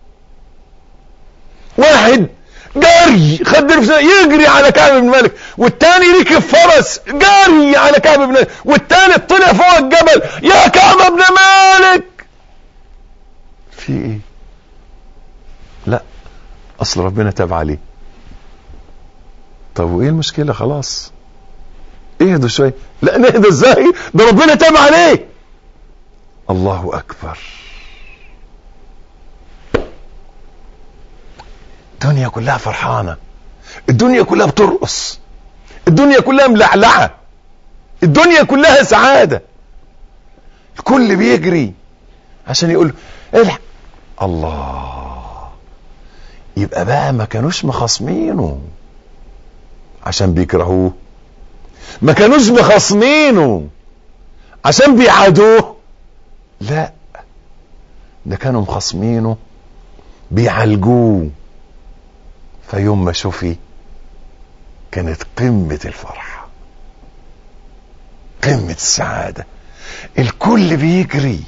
واحد جري خد نفسه يجري على كعب بن مالك والتاني ركب فرس جري على كعب بن مالك والتالت طلع فوق الجبل يا كعب بن مالك في ايه لا اصل ربنا تاب عليه طب وايه المشكله خلاص اهدوا شويه لا نهدى ازاي ده ربنا تاب عليه الله اكبر الدنيا كلها فرحانة الدنيا كلها بترقص الدنيا كلها ملعلعة الدنيا كلها سعادة الكل بيجري عشان يقول الحق الله يبقى بقى ما كانوش مخاصمينه عشان بيكرهوه ما كانوش مخاصمينه عشان بيعادوه لا ده كانوا مخاصمينه بيعالجوه فيوم ما شفي كانت قمة الفرحة قمة السعادة الكل بيجري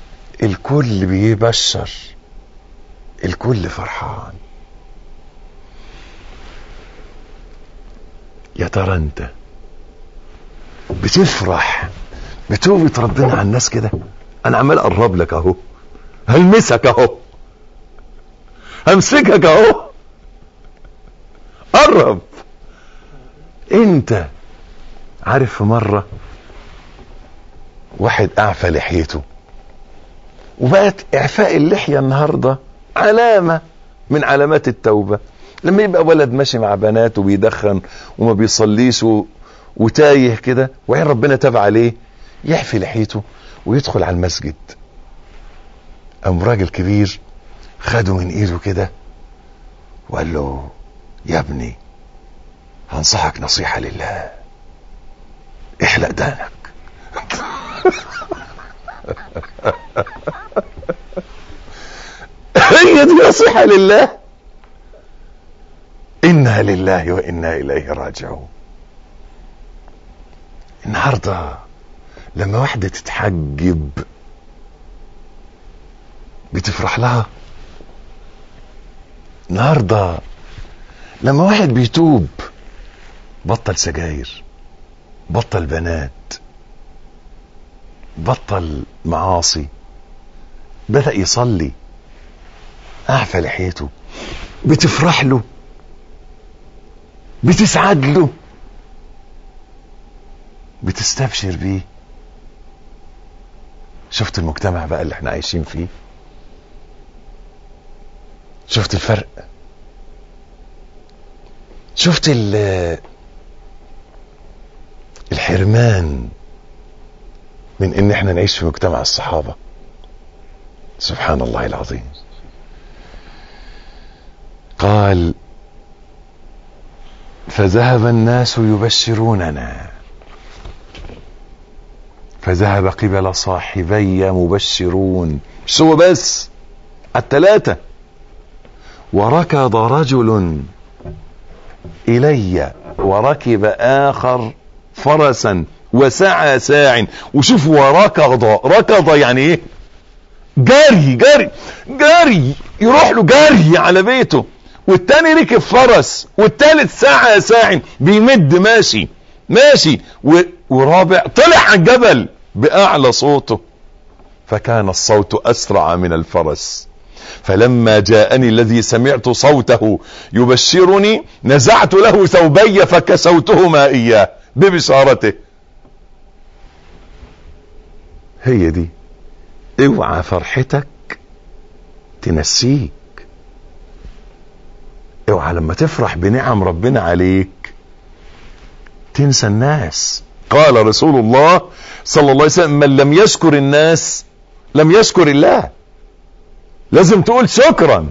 الكل بيبشر الكل فرحان يا ترى انت بتفرح بتوبة ربنا على الناس كده انا عمال اقرب لك اهو هلمسك اهو همسكك اهو قرب انت عارف في مرة واحد اعفى لحيته وبقت اعفاء اللحية النهاردة علامة من علامات التوبة لما يبقى ولد ماشي مع بنات وبيدخن وما بيصليش و... وتايه كده وعين ربنا تاب عليه يحفي لحيته ويدخل على المسجد قام راجل كبير خده من ايده كده وقال له يا ابني هنصحك نصيحة لله احلق دانك هي دي نصيحة لله إنا لله وإنا إليه راجعون النهاردة لما واحدة تتحجب بتفرح لها النهاردة لما واحد بيتوب بطل سجاير بطل بنات بطل معاصي بدأ يصلي أعفى لحيته بتفرح له بتسعد له بتستبشر بيه شفت المجتمع بقى اللي احنا عايشين فيه شفت الفرق شفت ال الحرمان من ان احنا نعيش في مجتمع الصحابة سبحان الله العظيم قال فذهب الناس يبشروننا فذهب قبل صاحبي مبشرون مش هو بس الثلاثة وركض رجل إلي وركب آخر فرسا وسعى ساع وشوف وركض ركض يعني ايه جاري جاري جاري يروح له جاري على بيته والتاني ركب فرس والتالت ساعة ساع بيمد ماشي ماشي و... ورابع طلع على الجبل بأعلى صوته فكان الصوت أسرع من الفرس فلما جاءني الذي سمعت صوته يبشرني نزعت له ثوبي فكسوتهما إياه ببشارته هي دي اوعى فرحتك تنسيك اوعى لما تفرح بنعم ربنا عليك تنسى الناس قال رسول الله صلى الله عليه وسلم من لم يشكر الناس لم يشكر الله لازم تقول شكرا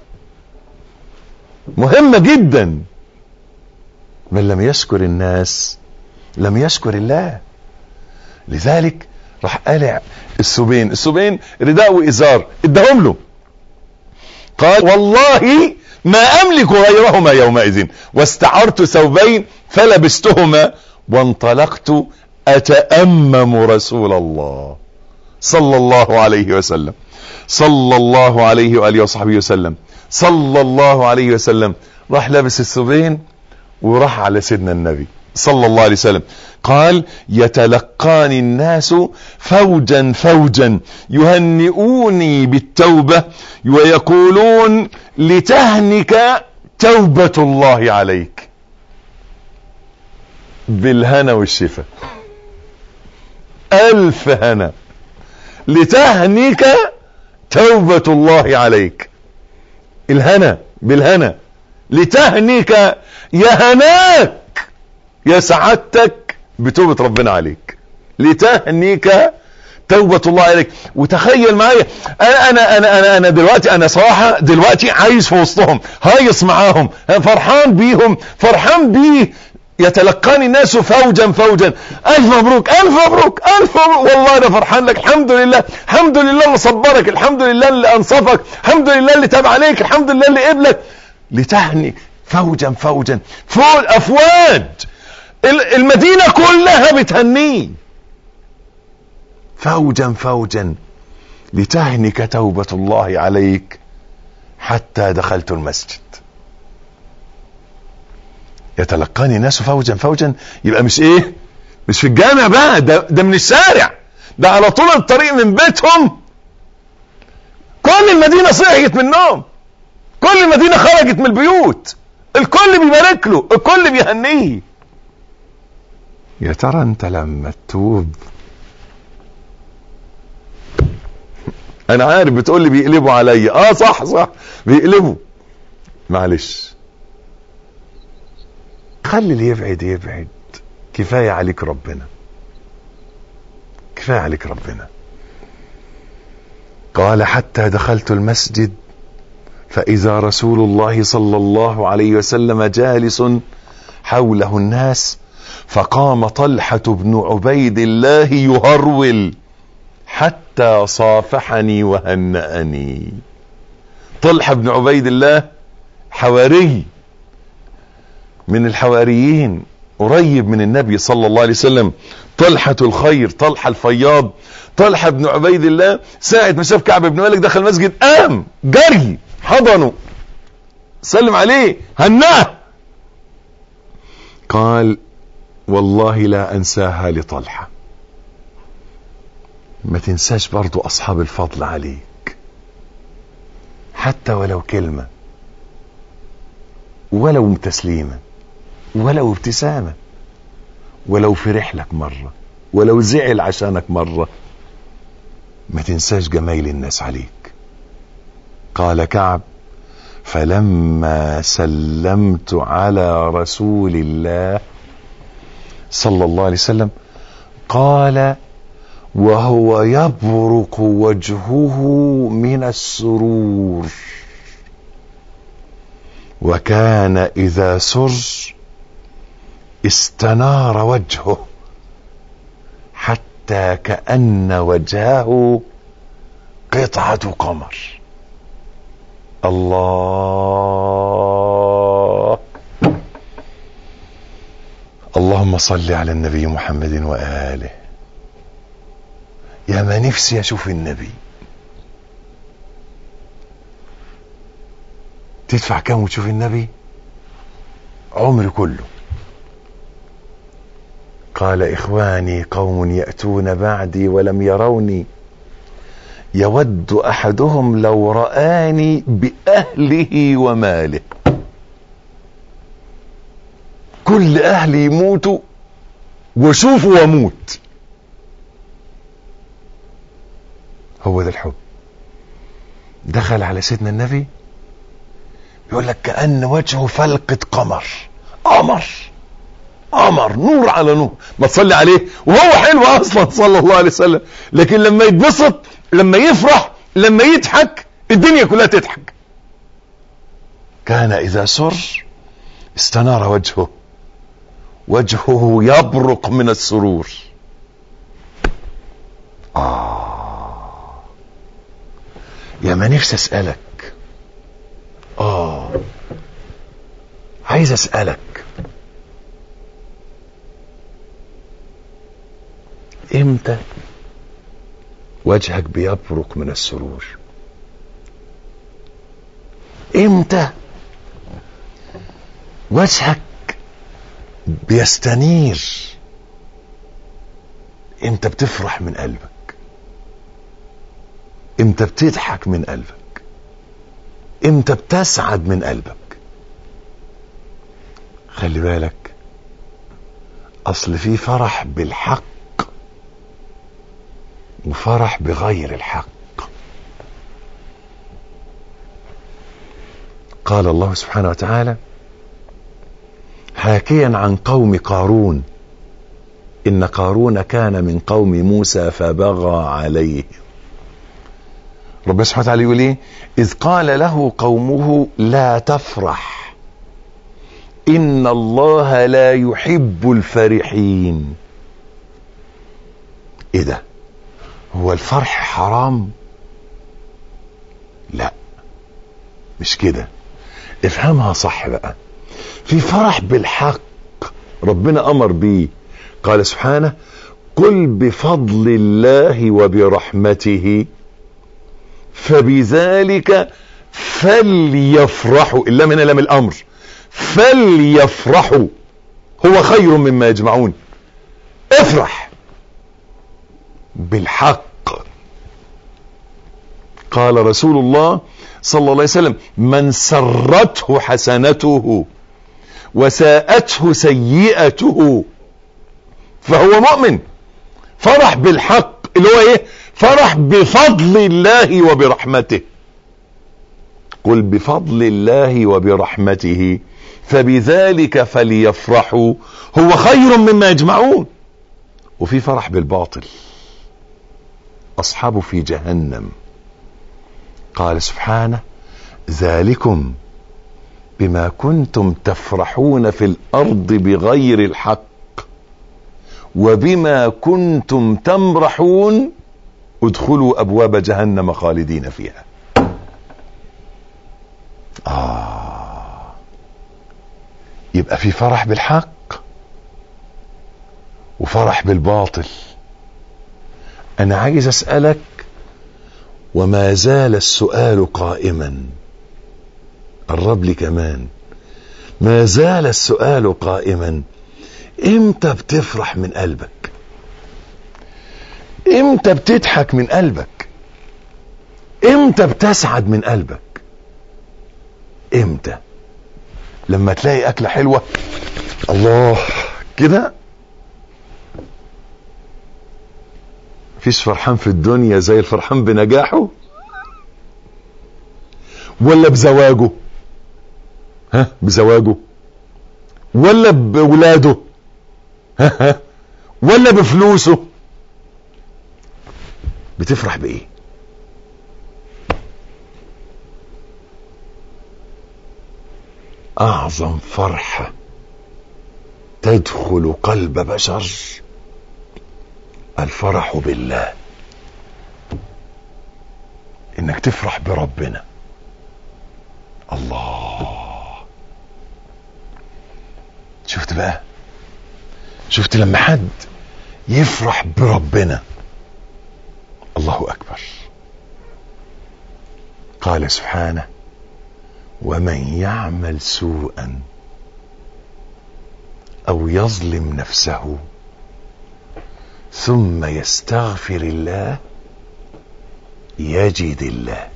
مهمة جدا من لم يشكر الناس لم يشكر الله لذلك راح قالع السبين السبين رداء وإزار اداهم له قال والله ما أملك غيرهما يومئذ واستعرت ثوبين فلبستهما وانطلقت أتأمم رسول الله صلى الله عليه وسلم صلى الله عليه وآله وصحبه وسلم صلى الله عليه وسلم راح لابس الثوبين وراح على سيدنا النبي صلى الله عليه وسلم قال يتلقاني الناس فوجا فوجا يهنئوني بالتوبة ويقولون لتهنك توبة الله عليك بالهنا والشفاء ألف هنا لتهنك توبة الله عليك الهنا بالهنا لتهنك يا هناك يا سعادتك بتوبة ربنا عليك لتهنيك توبة الله عليك وتخيل معايا انا انا انا انا, أنا دلوقتي انا صراحة دلوقتي عايز في وسطهم هايص معاهم فرحان بيهم فرحان بيه يتلقاني الناس فوجا فوجا الف مبروك الف مبروك الف مبروك والله انا فرحان لك الحمد لله الحمد لله اللي صبرك الحمد لله اللي انصفك الحمد لله اللي تاب عليك الحمد لله اللي قبلك لتهني فوجا فوجا فوق افواج المدينة كلها بتهنيه فوجا فوجا لتهنك توبة الله عليك حتى دخلت المسجد يتلقاني الناس فوجا فوجا يبقى مش ايه مش في الجامع بقى ده, ده من الشارع ده على طول الطريق من بيتهم كل المدينة صحيت من النوم كل المدينة خرجت من البيوت الكل بيبارك له الكل بيهنيه يا ترى انت لما تتوب انا عارف بتقول لي بيقلبوا عليا اه صح صح بيقلبوا معلش خلي اللي يبعد يبعد كفايه عليك ربنا كفايه عليك ربنا قال حتى دخلت المسجد فاذا رسول الله صلى الله عليه وسلم جالس حوله الناس فقام طلحه بن عبيد الله يهرول حتى صافحني وهنأني طلحة بن عبيد الله حواري من الحواريين قريب من النبي صلى الله عليه وسلم طلحة الخير طلحة الفياض طلحة بن عبيد الله ساعة ما شاف كعب بن مالك دخل المسجد قام جري حضنه سلم عليه هناه قال والله لا انساها لطلحه ما تنساش برضو اصحاب الفضل عليك حتى ولو كلمة ولو تسليمة ولو ابتسامة ولو فرح لك مرة ولو زعل عشانك مرة ما تنساش جمايل الناس عليك قال كعب فلما سلمت على رسول الله صلى الله عليه وسلم قال وهو يبرق وجهه من السرور وكان اذا سر استنار وجهه حتى كان وجهه قطعه قمر الله اللهم صل على النبي محمد واله يا ما نفسي اشوف النبي تدفع كام وتشوف النبي عمري كله قال اخواني قوم ياتون بعدي ولم يروني يود احدهم لو راني باهله وماله كل اهلي يموتوا واشوفه واموت هو ده الحب دخل على سيدنا النبي يقول لك كأن وجهه فلقة قمر قمر قمر نور على نور ما تصلي عليه وهو حلو اصلا صلى الله عليه وسلم لكن لما يتبسط لما يفرح لما يضحك الدنيا كلها تضحك كان اذا سر استنار وجهه وجهه يبرق من السرور آه يا ما نفسي اسألك آه عايز اسألك امتى وجهك بيبرق من السرور امتى وجهك بيستنير امتى بتفرح من قلبك امتى بتضحك من قلبك امتى بتسعد من قلبك خلي بالك اصل في فرح بالحق وفرح بغير الحق قال الله سبحانه وتعالى حاكيا عن قوم قارون ان قارون كان من قوم موسى فبغى عليه ربنا سبحانه وتعالى يقول ايه اذ قال له قومه لا تفرح ان الله لا يحب الفرحين ايه ده هو الفرح حرام لا مش كده افهمها صح بقى في فرح بالحق ربنا امر بيه قال سبحانه قل بفضل الله وبرحمته فبذلك فليفرحوا الا من لم الامر فليفرحوا هو خير مما يجمعون افرح بالحق قال رسول الله صلى الله عليه وسلم من سرته حسنته وساءته سيئته فهو مؤمن فرح بالحق اللي هو ايه فرح بفضل الله وبرحمته قل بفضل الله وبرحمته فبذلك فليفرحوا هو خير مما يجمعون وفي فرح بالباطل اصحابه في جهنم قال سبحانه ذلكم بما كنتم تفرحون في الارض بغير الحق وبما كنتم تمرحون ادخلوا ابواب جهنم خالدين فيها آه يبقى في فرح بالحق وفرح بالباطل انا عايز اسألك وما زال السؤال قائما قرب لي كمان ما زال السؤال قائما امتى بتفرح من قلبك امتى بتضحك من قلبك امتى بتسعد من قلبك امتى لما تلاقي اكله حلوه الله كده مفيش فرحان في الدنيا زي الفرحان بنجاحه ولا بزواجه ها بزواجه ولا بولاده ها ها ولا بفلوسه بتفرح بايه اعظم فرحه تدخل قلب بشر الفرح بالله انك تفرح بربنا الله شفت بقى شفت لما حد يفرح بربنا الله اكبر قال سبحانه ومن يعمل سوءا او يظلم نفسه ثم يستغفر الله يجد الله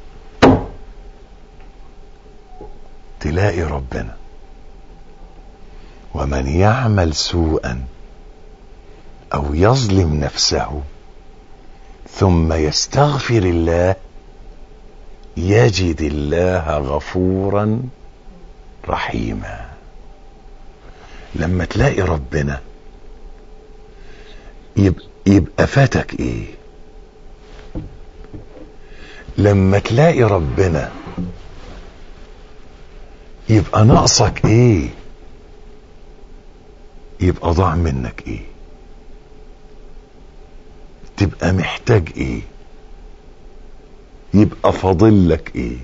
تلاقي ربنا ومن يعمل سوءا او يظلم نفسه ثم يستغفر الله يجد الله غفورا رحيما لما تلاقي ربنا يبقى, يبقى فاتك ايه لما تلاقي ربنا يبقى ناقصك ايه يبقى ضاع منك ايه تبقى محتاج ايه يبقى فاضل لك ايه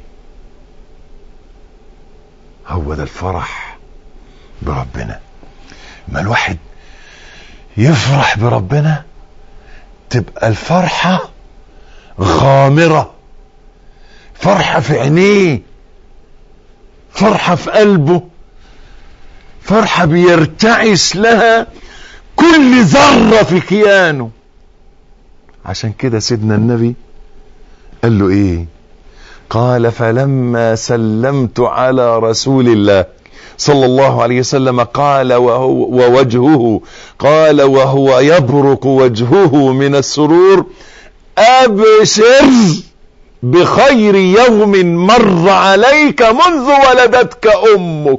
هو ده الفرح بربنا ما الواحد يفرح بربنا تبقى الفرحة غامرة فرحة في عينيه فرحة في قلبه فرحة بيرتعش لها كل ذرة في كيانه عشان كده سيدنا النبي قال له ايه قال فلما سلمت على رسول الله صلى الله عليه وسلم قال وهو ووجهه قال وهو يبرق وجهه من السرور ابشر بخير يوم مر عليك منذ ولدتك امك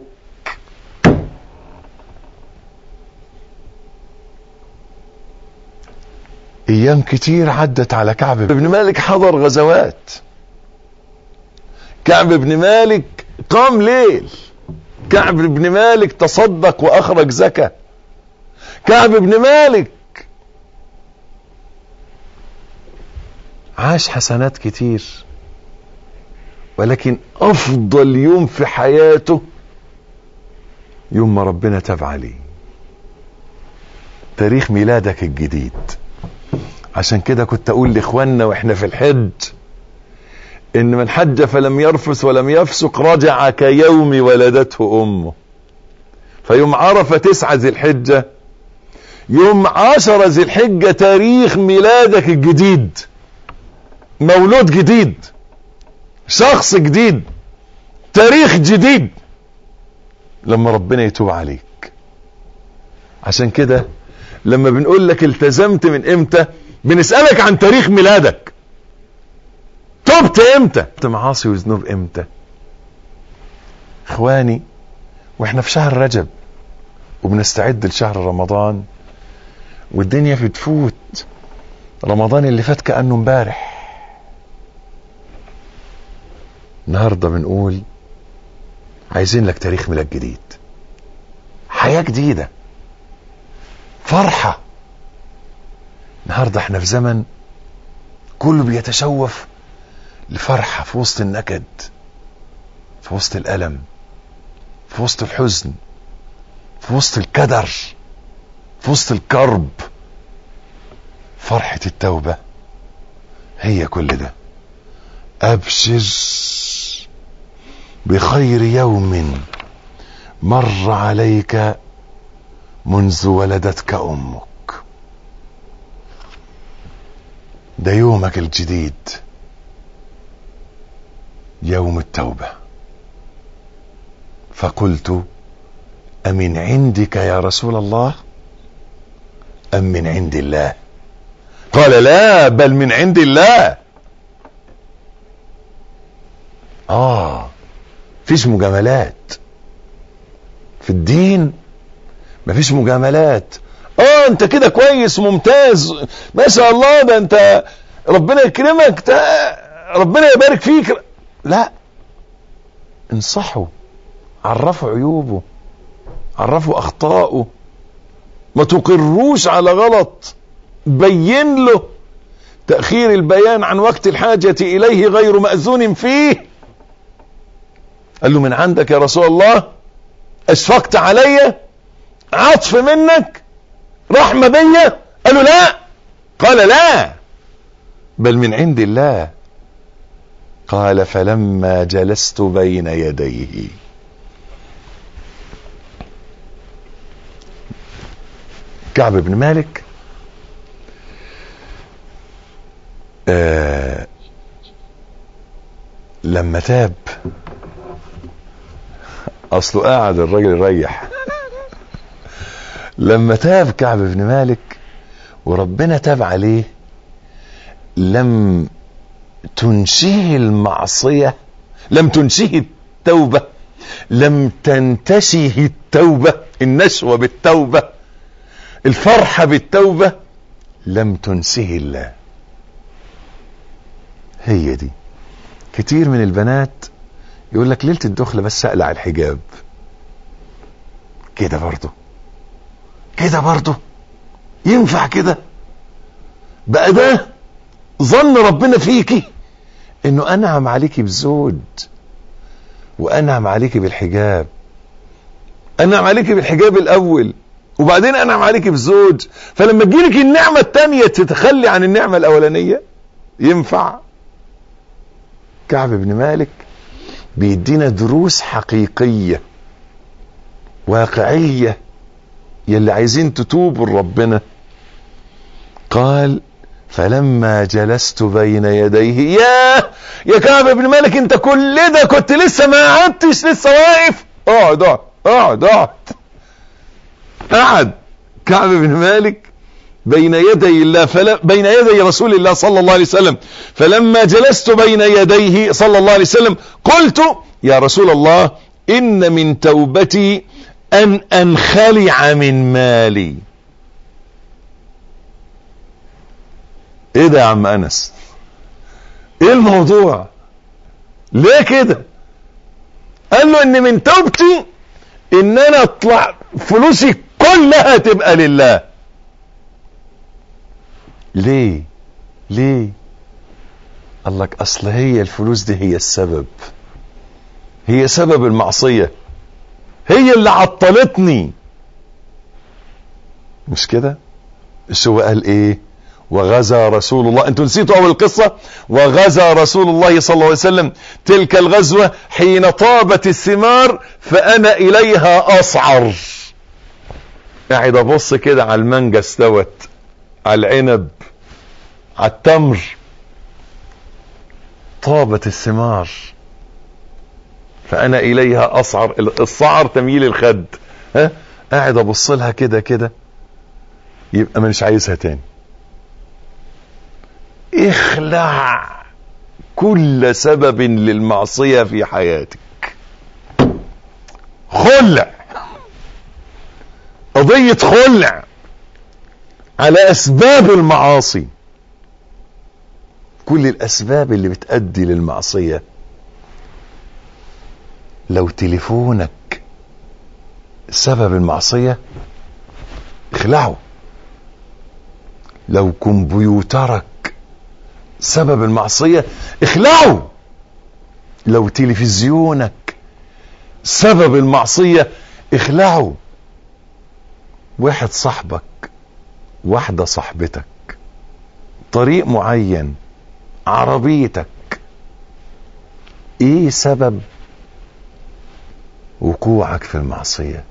ايام كتير عدت على كعب بن مالك حضر غزوات كعب بن مالك قام ليل كعب بن مالك تصدق واخرج زكاة كعب بن مالك عاش حسنات كتير ولكن افضل يوم في حياته يوم ما ربنا تاب عليه تاريخ ميلادك الجديد عشان كده كنت اقول لاخواننا واحنا في الحج ان من حج فلم يرفث ولم يفسق رجع كيوم ولدته امه فيوم عرفة تسعة ذي الحجة يوم عشرة ذي الحجة تاريخ ميلادك الجديد مولود جديد شخص جديد تاريخ جديد لما ربنا يتوب عليك عشان كده لما بنقول لك التزمت من امتى بنسألك عن تاريخ ميلادك تبت امتى تبت معاصي وذنوب امتى اخواني واحنا في شهر رجب وبنستعد لشهر رمضان والدنيا بتفوت رمضان اللي فات كأنه امبارح النهارده بنقول عايزين لك تاريخ ميلاد جديد حياة جديدة فرحة النهارده احنا في زمن كله بيتشوف لفرحة في وسط النكد في وسط الألم في وسط الحزن في وسط الكدر في وسط الكرب فرحة التوبة هي كل ده أبشر بخير يوم مر عليك منذ ولدتك أمك ده يومك الجديد يوم التوبة فقلت أمن عندك يا رسول الله أم من عند الله قال لا بل من عند الله آه فيش مجاملات في الدين مفيش مجاملات اه انت كده كويس وممتاز ما شاء الله ده انت ربنا يكرمك تا ربنا يبارك فيك لا انصحوا عرفوا عيوبه عرفوا اخطائه ما تقروش على غلط بين له تأخير البيان عن وقت الحاجة إليه غير مأذون فيه قال له من عندك يا رسول الله أشفقت علي عطف منك رحمة بيا قال له لا قال لا بل من عند الله قال فلما جلست بين يديه كعب بن مالك آه لما تاب اصله قاعد الراجل يريح لما تاب كعب بن مالك وربنا تاب عليه لم تنشيه المعصية لم تنشيه التوبة لم تنتشه التوبة النشوة بالتوبة الفرحة بالتوبة لم تنسه الله هي دي كتير من البنات يقول لك ليلة الدخلة بس اقلع الحجاب كده برضه كده برضه ينفع كده بقى ده ظن ربنا فيكي انه انعم عليكي بزوج وانعم عليكي بالحجاب انعم عليكي بالحجاب الاول وبعدين انعم عليكي بزوج فلما تجيلك النعمة التانية تتخلي عن النعمة الاولانية ينفع كعب بن مالك بيدينا دروس حقيقية واقعية يلي عايزين تتوبوا لربنا قال فلما جلست بين يديه يا يا كعب بن مالك انت كل ده كنت لسه ما قعدتش لسه واقف اقعد اقعد اقعد اقعد قعد كعب بن مالك بين يدي الله فلا بين يدي رسول الله صلى الله عليه وسلم فلما جلست بين يديه صلى الله عليه وسلم قلت يا رسول الله ان من توبتي ان انخلع من مالي ايه ده يا عم انس ايه الموضوع ليه كده قال له ان من توبتي ان انا اطلع فلوسي كلها تبقى لله ليه ليه قال لك اصل هي الفلوس دي هي السبب هي سبب المعصية هي اللي عطلتني مش كده مش هو قال ايه وغزا رسول الله انتوا نسيتوا اول القصة وغزا رسول الله صلى الله عليه وسلم تلك الغزوة حين طابت الثمار فانا اليها اصعر قاعد ابص كده على المانجا استوت على العنب على التمر طابت الثمار فانا اليها اصعر الصعر تمييل الخد ها قاعد ابص لها كده كده يبقى مش عايزها تاني اخلع كل سبب للمعصية في حياتك خلع قضية خلع على اسباب المعاصي كل الاسباب اللي بتأدي للمعصية لو تليفونك سبب المعصية اخلعه لو كمبيوترك سبب المعصية اخلعه لو تلفزيونك سبب المعصية اخلعه واحد صاحبك واحدة صاحبتك طريق معين عربيتك ايه سبب وقوعك في المعصية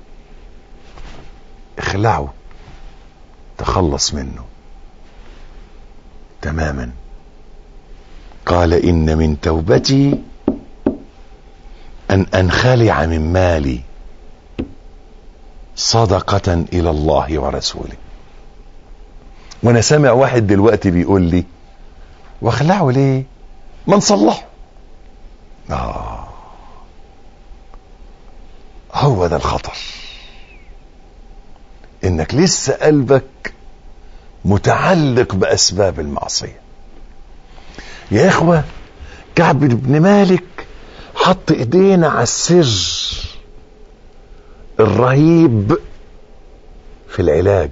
اخلعه تخلص منه تماما قال ان من توبتي ان انخلع من مالي صدقة الى الله ورسوله وانا سامع واحد دلوقتي بيقول لي واخلعه ليه ما نصلحه آه. هو ده الخطر انك لسه قلبك متعلق باسباب المعصيه يا اخوه كعب بن مالك حط ايدينا على السر الرهيب في العلاج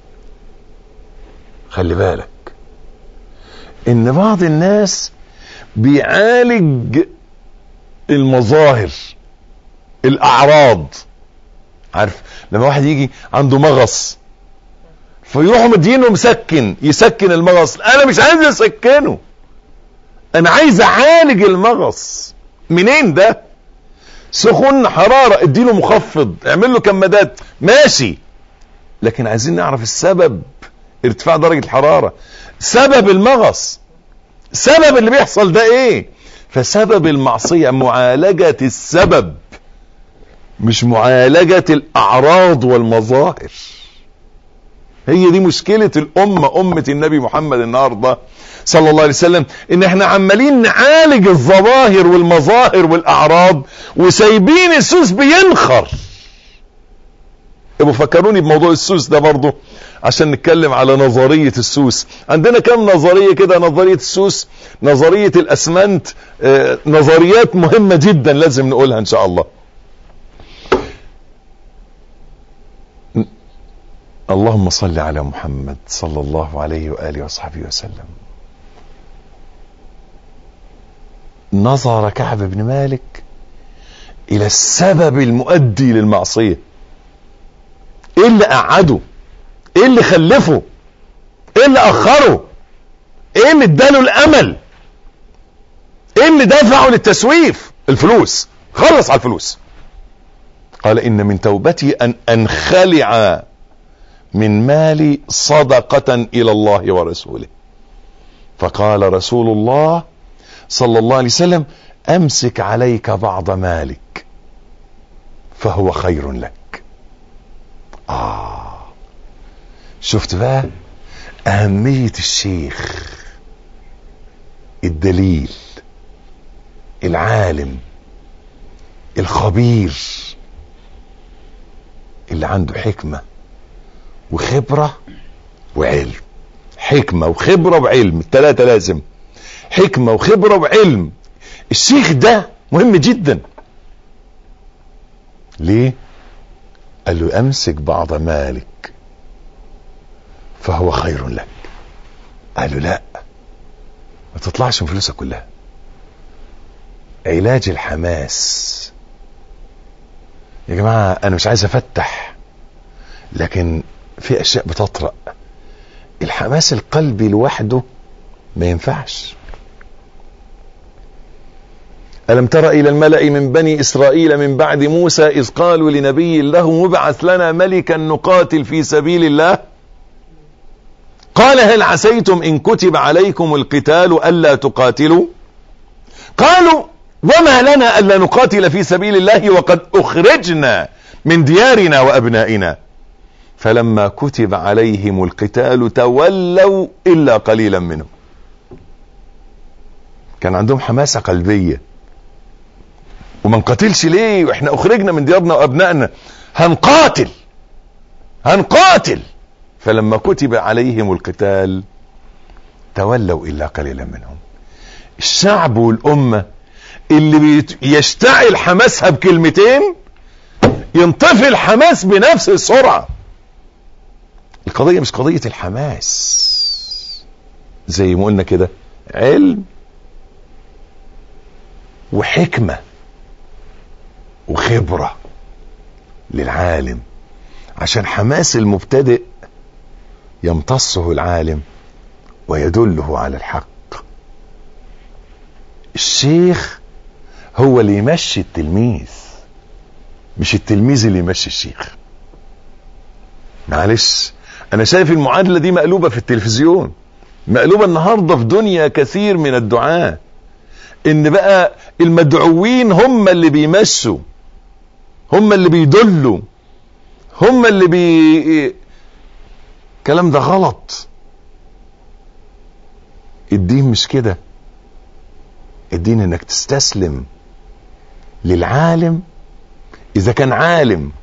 خلي بالك ان بعض الناس بيعالج المظاهر الاعراض عارف لما واحد يجي عنده مغص فيروحوا مدينه مسكن يسكن المغص انا مش عايز اسكنه انا عايز اعالج المغص منين ده سخن حرارة اديله مخفض اعمل له كمادات ماشي لكن عايزين نعرف السبب ارتفاع درجة الحرارة سبب المغص سبب اللي بيحصل ده ايه فسبب المعصية معالجة السبب مش معالجة الاعراض والمظاهر هي دي مشكلة الامة امة النبي محمد النهاردة صلى الله عليه وسلم ان احنا عمالين نعالج الظواهر والمظاهر والاعراض وسايبين السوس بينخر ابو فكروني بموضوع السوس ده برضه عشان نتكلم على نظرية السوس عندنا كم نظرية كده نظرية السوس نظرية الاسمنت آه نظريات مهمة جدا لازم نقولها ان شاء الله اللهم صل على محمد صلى الله عليه وآله وصحبه وسلم نظر كعب بن مالك الى السبب المؤدي للمعصية ايه اللي قعده ايه اللي خلفه ايه اللي اخره ايه اللي اداله الامل ايه اللي دفعه للتسويف الفلوس خلص على الفلوس قال ان من توبتي ان انخلع من مالي صدقة الى الله ورسوله فقال رسول الله صلى الله عليه وسلم امسك عليك بعض مالك فهو خير لك اه شفت بقى اهمية الشيخ الدليل العالم الخبير اللي عنده حكمة وخبرة وعلم حكمة وخبرة وعلم التلاتة لازم حكمة وخبرة وعلم الشيخ ده مهم جدا ليه قال له امسك بعض مالك فهو خير لك قال له لا ما تطلعش من فلوسك كلها علاج الحماس يا جماعة انا مش عايز افتح لكن في اشياء بتطرأ الحماس القلبي لوحده ما ينفعش ألم تر إلى الملأ من بني إسرائيل من بعد موسى إذ قالوا لنبي له مبعث لنا ملكا نقاتل في سبيل الله قال هل عسيتم إن كتب عليكم القتال ألا تقاتلوا قالوا وما لنا ألا نقاتل في سبيل الله وقد أخرجنا من ديارنا وأبنائنا فلما كتب عليهم القتال تولوا إلا قليلا منهم كان عندهم حماسة قلبية وما نقاتلش ليه واحنا اخرجنا من ديارنا وابنائنا هنقاتل هنقاتل فلما كتب عليهم القتال تولوا الا قليلا منهم الشعب والامه اللي يشتعل حماسها بكلمتين ينطفي الحماس بنفس السرعه القضيه مش قضيه الحماس زي ما قلنا كده علم وحكمه وخبرة للعالم عشان حماس المبتدئ يمتصه العالم ويدله على الحق الشيخ هو اللي يمشي التلميذ مش التلميذ اللي يمشي الشيخ معلش انا شايف المعادلة دي مقلوبة في التلفزيون مقلوبة النهاردة في دنيا كثير من الدعاة ان بقى المدعوين هم اللي بيمشوا هم اللي بيدلوا هم اللي بي الكلام ده غلط الدين مش كده الدين انك تستسلم للعالم اذا كان عالم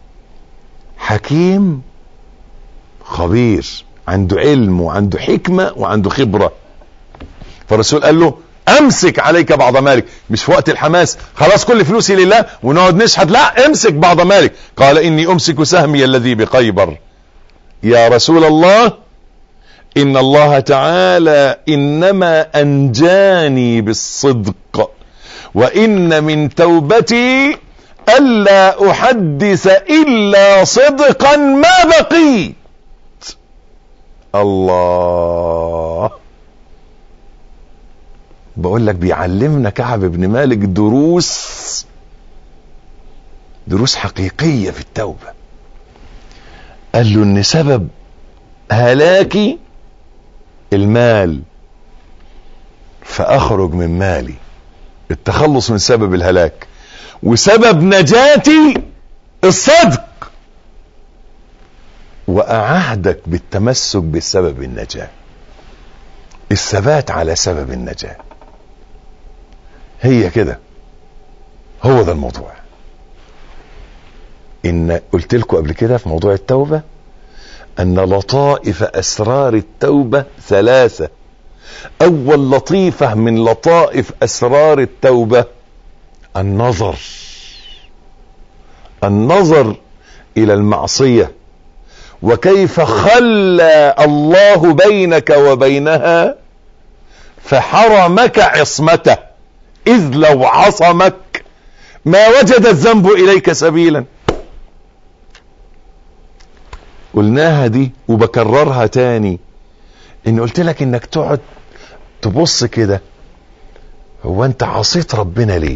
حكيم خبير عنده علم وعنده حكمة وعنده خبرة فالرسول قال له امسك عليك بعض مالك مش في وقت الحماس خلاص كل فلوسي لله ونقعد نشحت لا امسك بعض مالك قال اني امسك سهمي الذي بقيبر يا رسول الله ان الله تعالى انما انجاني بالصدق وان من توبتي الا احدث الا صدقا ما بقيت الله بقول لك بيعلمنا كعب بن مالك دروس دروس حقيقية في التوبة قال له ان سبب هلاكي المال فاخرج من مالي التخلص من سبب الهلاك وسبب نجاتي الصدق واعهدك بالتمسك بسبب النجاة الثبات على سبب النجاه هي كده هو ده الموضوع ان قلت لكم قبل كده في موضوع التوبه ان لطائف اسرار التوبه ثلاثه اول لطيفه من لطائف اسرار التوبه النظر النظر الى المعصيه وكيف خلى الله بينك وبينها فحرمك عصمته إذ لو عصمك ما وجد الذنب إليك سبيلا قلناها دي وبكررها تاني إن قلت لك إنك تقعد تبص كده هو أنت عصيت ربنا ليه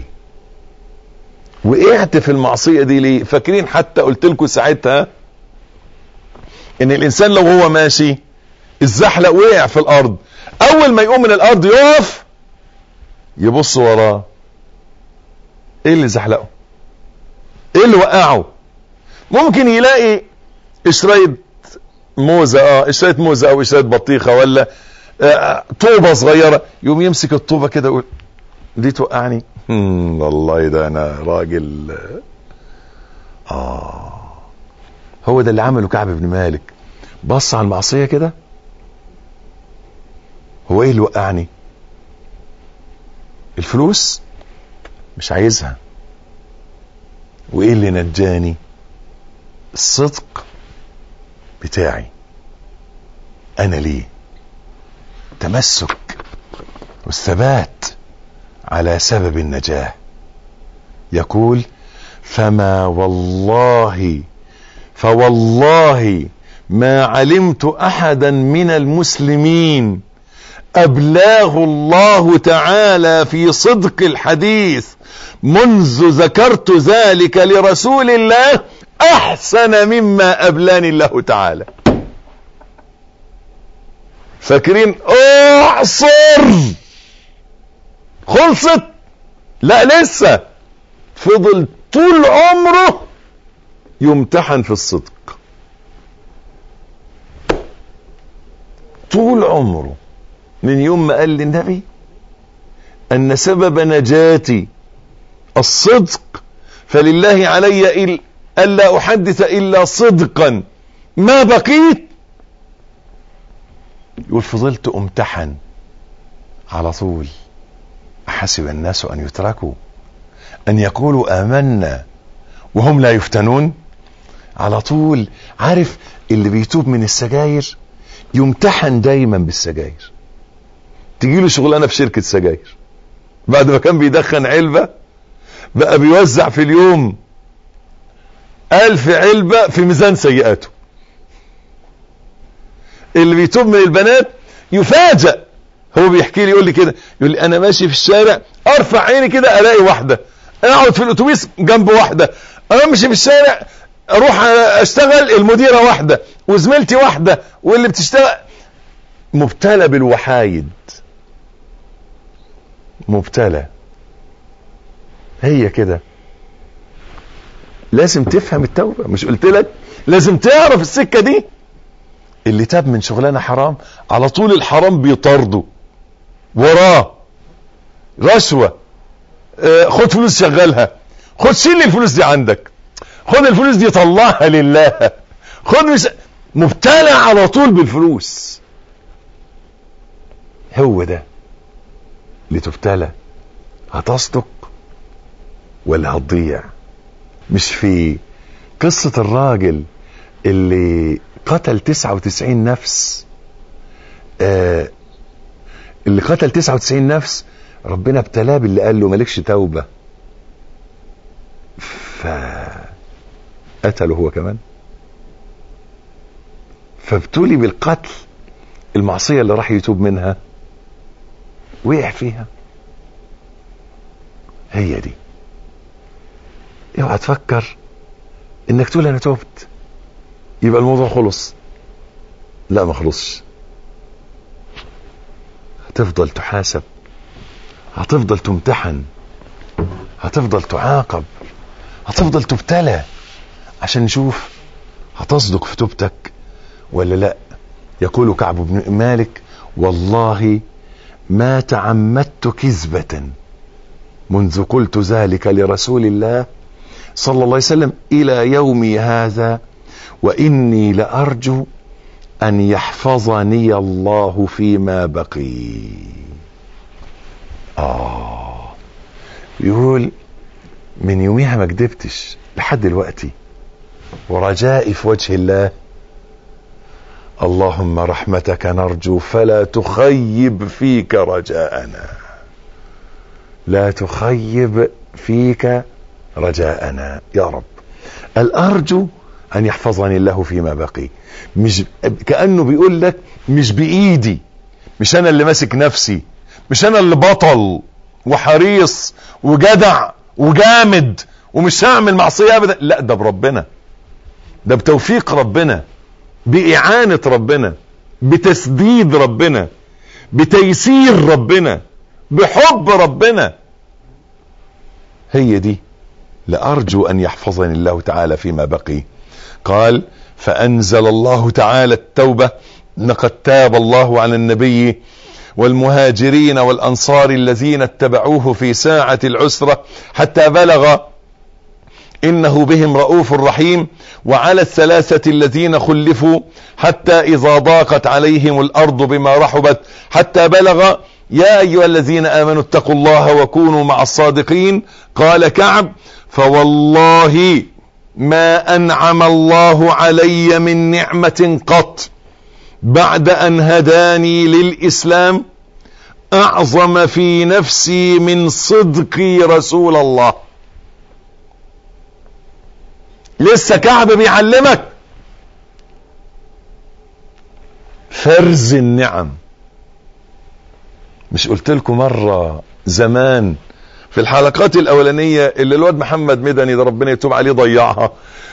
وقعت في المعصية دي ليه فاكرين حتى قلت لكم ساعتها إن الإنسان لو هو ماشي الزحلق وقع في الأرض أول ما يقوم من الأرض يقف يبص وراه ايه اللي زحلقه ايه اللي وقعه ممكن يلاقي قشرية موزة اه قشرية موزة او قشرية بطيخة ولا آه طوبة صغيرة يقوم يمسك الطوبة كده يقول دي توقعني والله ده انا راجل اه هو ده اللي عمله كعب بن مالك بص على المعصية كده هو ايه اللي وقعني الفلوس مش عايزها وايه اللي نجاني الصدق بتاعي انا ليه تمسك والثبات على سبب النجاه يقول فما والله فوالله ما علمت احدا من المسلمين ابلاه الله تعالى في صدق الحديث منذ ذكرت ذلك لرسول الله احسن مما ابلاني الله تعالى فاكرين اعصر خلصت لا لسه فضل طول عمره يمتحن في الصدق طول عمره من يوم ما قال للنبي ان سبب نجاتي الصدق فلله علي إل الا احدث الا صدقا ما بقيت يقول فضلت امتحن على طول احسب الناس ان يتركوا ان يقولوا امنا وهم لا يفتنون على طول عارف اللي بيتوب من السجاير يمتحن دايما بالسجاير تجي له شغلانه في شركه سجاير بعد ما كان بيدخن علبه بقى بيوزع في اليوم ألف علبة في ميزان سيئاته اللي بيتوب من البنات يفاجأ هو بيحكي لي يقول لي كده يقول لي انا ماشي في الشارع ارفع عيني كده الاقي واحده اقعد في الاتوبيس جنب واحده امشي في الشارع اروح اشتغل المديره واحده وزميلتي واحده واللي بتشتغل مبتلى بالوحايد مبتلى هي كده لازم تفهم التوبه مش قلت لك لازم تعرف السكه دي اللي تاب من شغلانه حرام على طول الحرام بيطارده وراه رشوه آه خد فلوس شغلها خد شيل الفلوس دي عندك خد الفلوس دي طلعها لله خد مش مبتلى على طول بالفلوس هو ده لتبتلى هتصدق ولا هتضيع مش في قصة الراجل اللي قتل 99 نفس آه اللي قتل 99 نفس ربنا ابتلاه باللي قال له مالكش توبة فقتله هو كمان فابتلي بالقتل المعصية اللي راح يتوب منها وقع فيها هي دي اوعى تفكر انك تقول انا تبت يبقى الموضوع خلص لا ما خلصش هتفضل تحاسب هتفضل تمتحن هتفضل تعاقب هتفضل تبتلى عشان نشوف هتصدق في توبتك ولا لا يقول كعب بن مالك والله ما تعمدت كذبة منذ قلت ذلك لرسول الله صلى الله عليه وسلم إلى يومي هذا وإني لأرجو أن يحفظني الله فيما بقي آه يقول من يوميها ما كدبتش لحد دلوقتي ورجائي في وجه الله اللهم رحمتك نرجو فلا تخيب فيك رجاءنا لا تخيب فيك رجاءنا يا رب الارجو ان يحفظني الله فيما بقي مش كانه بيقول لك مش بايدي مش انا اللي ماسك نفسي مش انا اللي بطل وحريص وجدع وجامد ومش هعمل معصيه ابدا لا ده بربنا ده بتوفيق ربنا باعانه ربنا بتسديد ربنا بتيسير ربنا بحب ربنا هي دي لأرجو أن يحفظني الله تعالى فيما بقي قال فأنزل الله تعالى التوبة لقد تاب الله على النبي والمهاجرين والأنصار الذين اتبعوه في ساعة العسرة حتى بلغ إنه بهم رؤوف رحيم وعلى الثلاثة الذين خلفوا حتى إذا ضاقت عليهم الأرض بما رحبت حتى بلغ يا أيها الذين آمنوا اتقوا الله وكونوا مع الصادقين قال كعب فوالله ما أنعم الله علي من نعمة قط بعد أن هداني للإسلام أعظم في نفسي من صدقي رسول الله لسه كعب بيعلمك فرز النعم مش قلت لكم مرة زمان في الحلقات الأولانية اللي الواد محمد مدني ده ربنا يتوب عليه ضيعها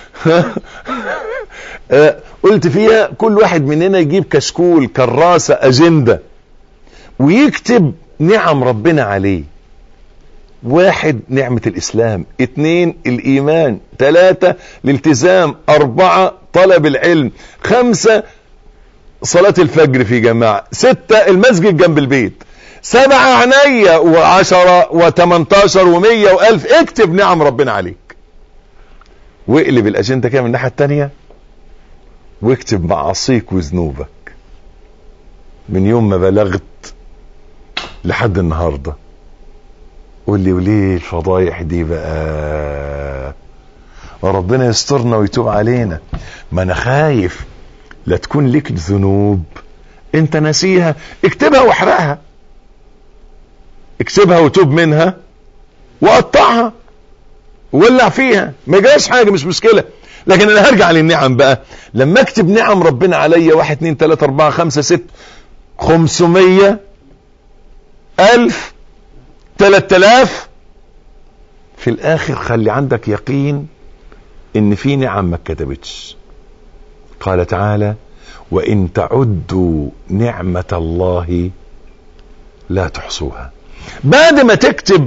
قلت فيها كل واحد مننا يجيب كشكول كراسة أجندة ويكتب نعم ربنا عليه واحد نعمة الإسلام اتنين الإيمان تلاتة الالتزام أربعة طلب العلم خمسة صلاة الفجر في جماعة ستة المسجد جنب البيت سبعة عينيا وعشرة وتمنتاشر ومية وألف اكتب نعم ربنا عليك واقلب الأجندة كده من الناحية التانية واكتب معاصيك وذنوبك من يوم ما بلغت لحد النهارده قول لي وليه الفضايح دي بقى وربنا يسترنا ويتوب علينا ما انا خايف لا تكون لك ذنوب انت ناسيها اكتبها واحرقها اكتبها وتوب منها وقطعها وولع فيها ما جاش حاجه مش مشكله لكن انا هرجع للنعم بقى لما اكتب نعم ربنا عليا واحد اتنين تلاته اربعه خمسه ست خمسميه الف تلات الاف في الاخر خلي عندك يقين ان في نعم ما اتكتبتش قال تعالى وان تعدوا نعمة الله لا تحصوها بعد ما تكتب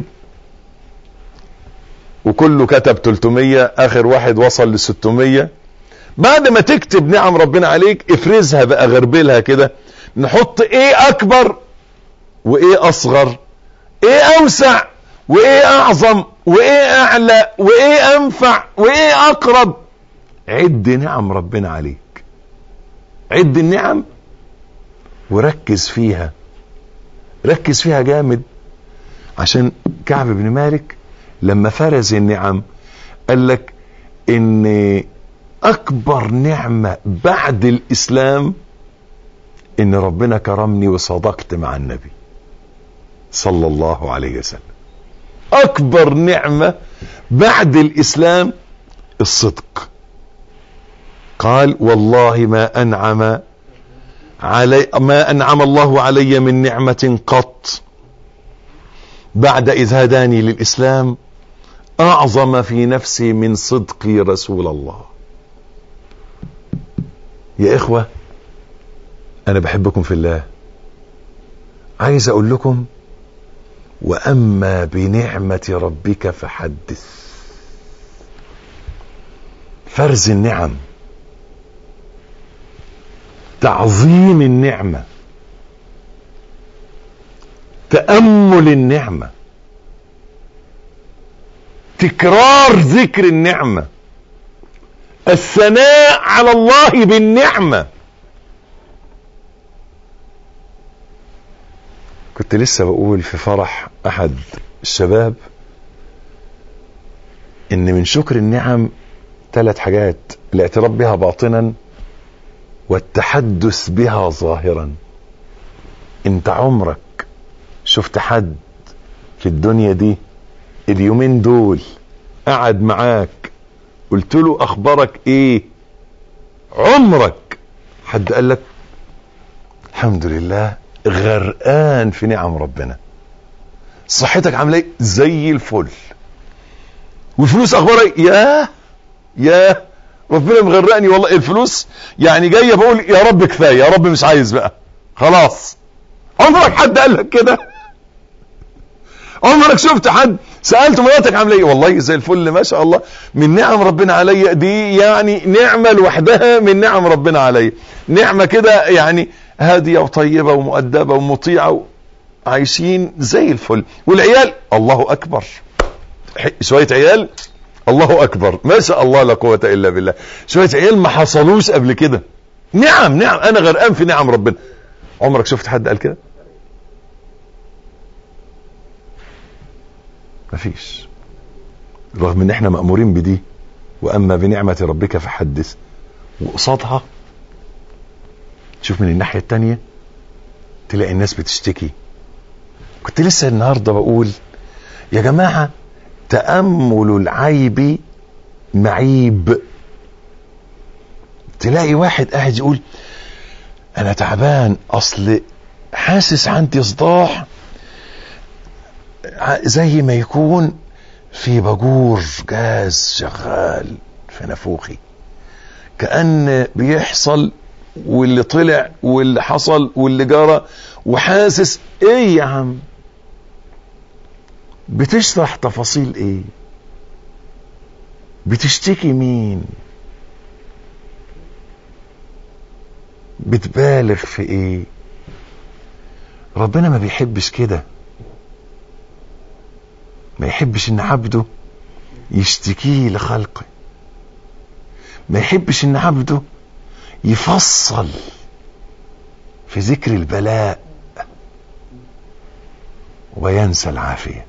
وكله كتب 300 اخر واحد وصل ل 600 بعد ما تكتب نعم ربنا عليك افرزها بقى غربلها كده نحط ايه اكبر وايه اصغر ايه اوسع وايه اعظم وايه اعلى وايه انفع وايه اقرب عد نعم ربنا عليك عد النعم وركز فيها ركز فيها جامد عشان كعب بن مالك لما فرز النعم قال لك ان اكبر نعمة بعد الاسلام ان ربنا كرمني وصدقت مع النبي صلى الله عليه وسلم اكبر نعمة بعد الاسلام الصدق قال والله ما انعم علي ما انعم الله علي من نعمة قط بعد اذ هداني للاسلام اعظم في نفسي من صدقي رسول الله يا اخوة انا بحبكم في الله عايز اقول لكم واما بنعمة ربك فحدث فرز النعم تعظيم النعمة تأمل النعمة تكرار ذكر النعمة الثناء على الله بالنعمة كنت لسه بقول في فرح احد الشباب ان من شكر النعم ثلاث حاجات الاعتراف بها باطنا والتحدث بها ظاهرا انت عمرك شفت حد في الدنيا دي اليومين دول قعد معاك قلت له اخبارك ايه عمرك حد قال لك الحمد لله غرقان في نعم ربنا صحتك عامله ايه زي الفل والفلوس اخبارها ايه ياه ياه ربنا مغرقني والله الفلوس يعني جايه بقول يا رب كفايه يا رب مش عايز بقى خلاص عمرك حد قال لك كده عمرك شفت حد سالت مراتك عامله ايه والله زي الفل ما شاء الله من نعم ربنا عليا دي يعني نعمه لوحدها من نعم ربنا عليا نعمه كده يعني هاديه وطيبه ومؤدبه ومطيعه عايشين زي الفل والعيال الله اكبر شويه عيال الله اكبر ما شاء الله لا قوه الا بالله شويه عيال ما حصلوش قبل كده نعم نعم انا غرقان في نعم ربنا عمرك شفت حد قال كده مفيش رغم ان احنا مأمورين بدي واما بنعمة ربك فحدث وقصادها شوف من الناحية التانية تلاقي الناس بتشتكي كنت لسه النهاردة بقول يا جماعة تأمل العيب معيب تلاقي واحد قاعد يقول انا تعبان اصل حاسس عندي صداع ع- زي ما يكون في باجور جاز شغال في نافوخي كأن بيحصل واللي طلع واللي حصل واللي جرى وحاسس ايه يا عم بتشرح تفاصيل ايه بتشتكي مين بتبالغ في ايه ربنا ما بيحبش كده ما يحبش ان عبده يشتكيه لخلقه ما يحبش ان عبده يفصل في ذكر البلاء وينسى العافية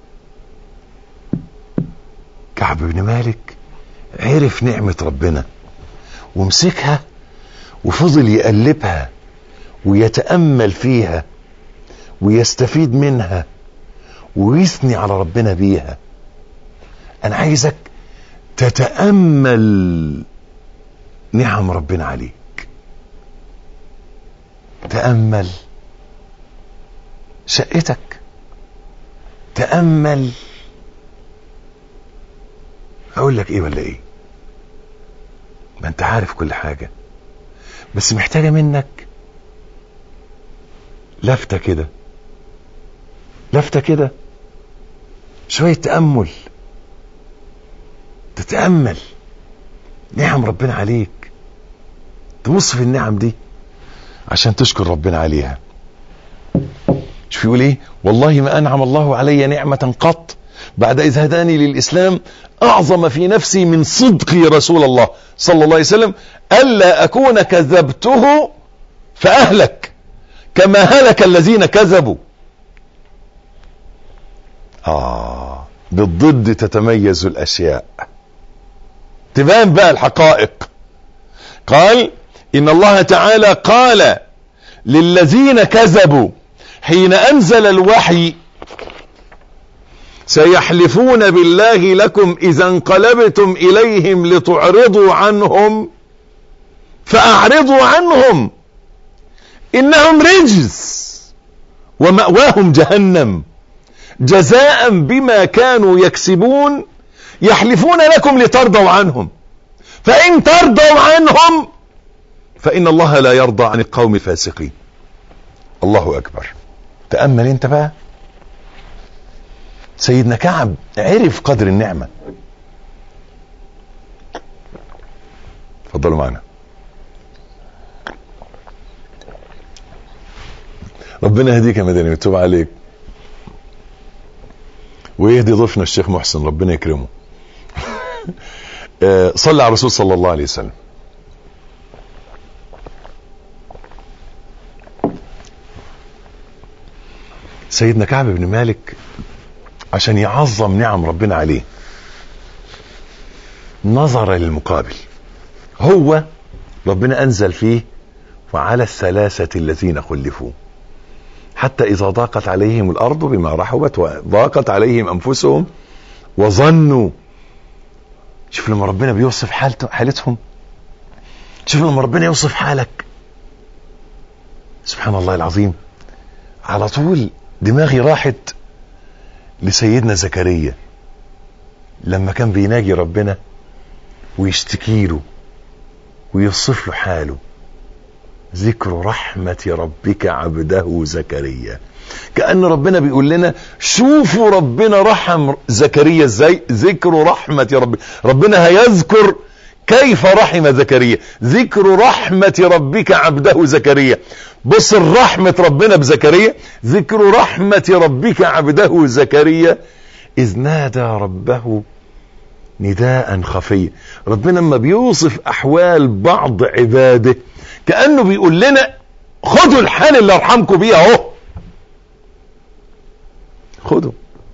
كعب بن مالك عرف نعمة ربنا ومسكها وفضل يقلبها ويتأمل فيها ويستفيد منها ويثني على ربنا بيها انا عايزك تتأمل نعم ربنا عليك تأمل شقتك تأمل اقول لك ايه ولا ايه ما انت عارف كل حاجة بس محتاجة منك لفتة كده لفتة كده شوية تأمل تتأمل نعم ربنا عليك تبص في النعم دي عشان تشكر ربنا عليها شوف يقول ايه والله ما انعم الله علي نعمة قط بعد اذ هداني للاسلام اعظم في نفسي من صدقي رسول الله صلى الله عليه وسلم الا اكون كذبته فاهلك كما هلك الذين كذبوا آه بالضد تتميز الأشياء تبان بقى الحقائق قال إن الله تعالى قال للذين كذبوا حين أنزل الوحي سيحلفون بالله لكم إذا انقلبتم إليهم لتعرضوا عنهم فأعرضوا عنهم إنهم رجس ومأواهم جهنم جزاء بما كانوا يكسبون يحلفون لكم لترضوا عنهم فإن ترضوا عنهم فإن الله لا يرضى عن القوم الفاسقين الله أكبر تأمل انت بقى سيدنا كعب عرف قدر النعمة اتفضلوا معنا ربنا يهديك يا مدني ويتوب عليك ويهدي ضيفنا الشيخ محسن ربنا يكرمه آه، صلى على الرسول صلى الله عليه وسلم سيدنا كعب بن مالك عشان يعظم نعم ربنا عليه نظر للمقابل هو ربنا انزل فيه وعلى الثلاثة الذين خلفوا حتى إذا ضاقت عليهم الأرض بما رحبت وضاقت عليهم أنفسهم وظنوا شوف لما ربنا بيوصف حالته حالتهم شوف لما ربنا يوصف حالك سبحان الله العظيم على طول دماغي راحت لسيدنا زكريا لما كان بيناجي ربنا ويشتكي له ويوصف له حاله ذكر رحمة ربك عبده زكريا كأن ربنا بيقول لنا شوفوا ربنا رحم زكريا ازاي ذكر رحمة ربك ربنا هيذكر كيف رحم زكريا ذكر رحمة ربك عبده زكريا بص الرحمة ربنا بزكريا ذكر رحمة ربك عبده زكريا إذ نادى ربه نداء خفيا ربنا لما بيوصف أحوال بعض عباده كأنه بيقول لنا خدوا الحال اللي ارحمكم بيه اهو خدوا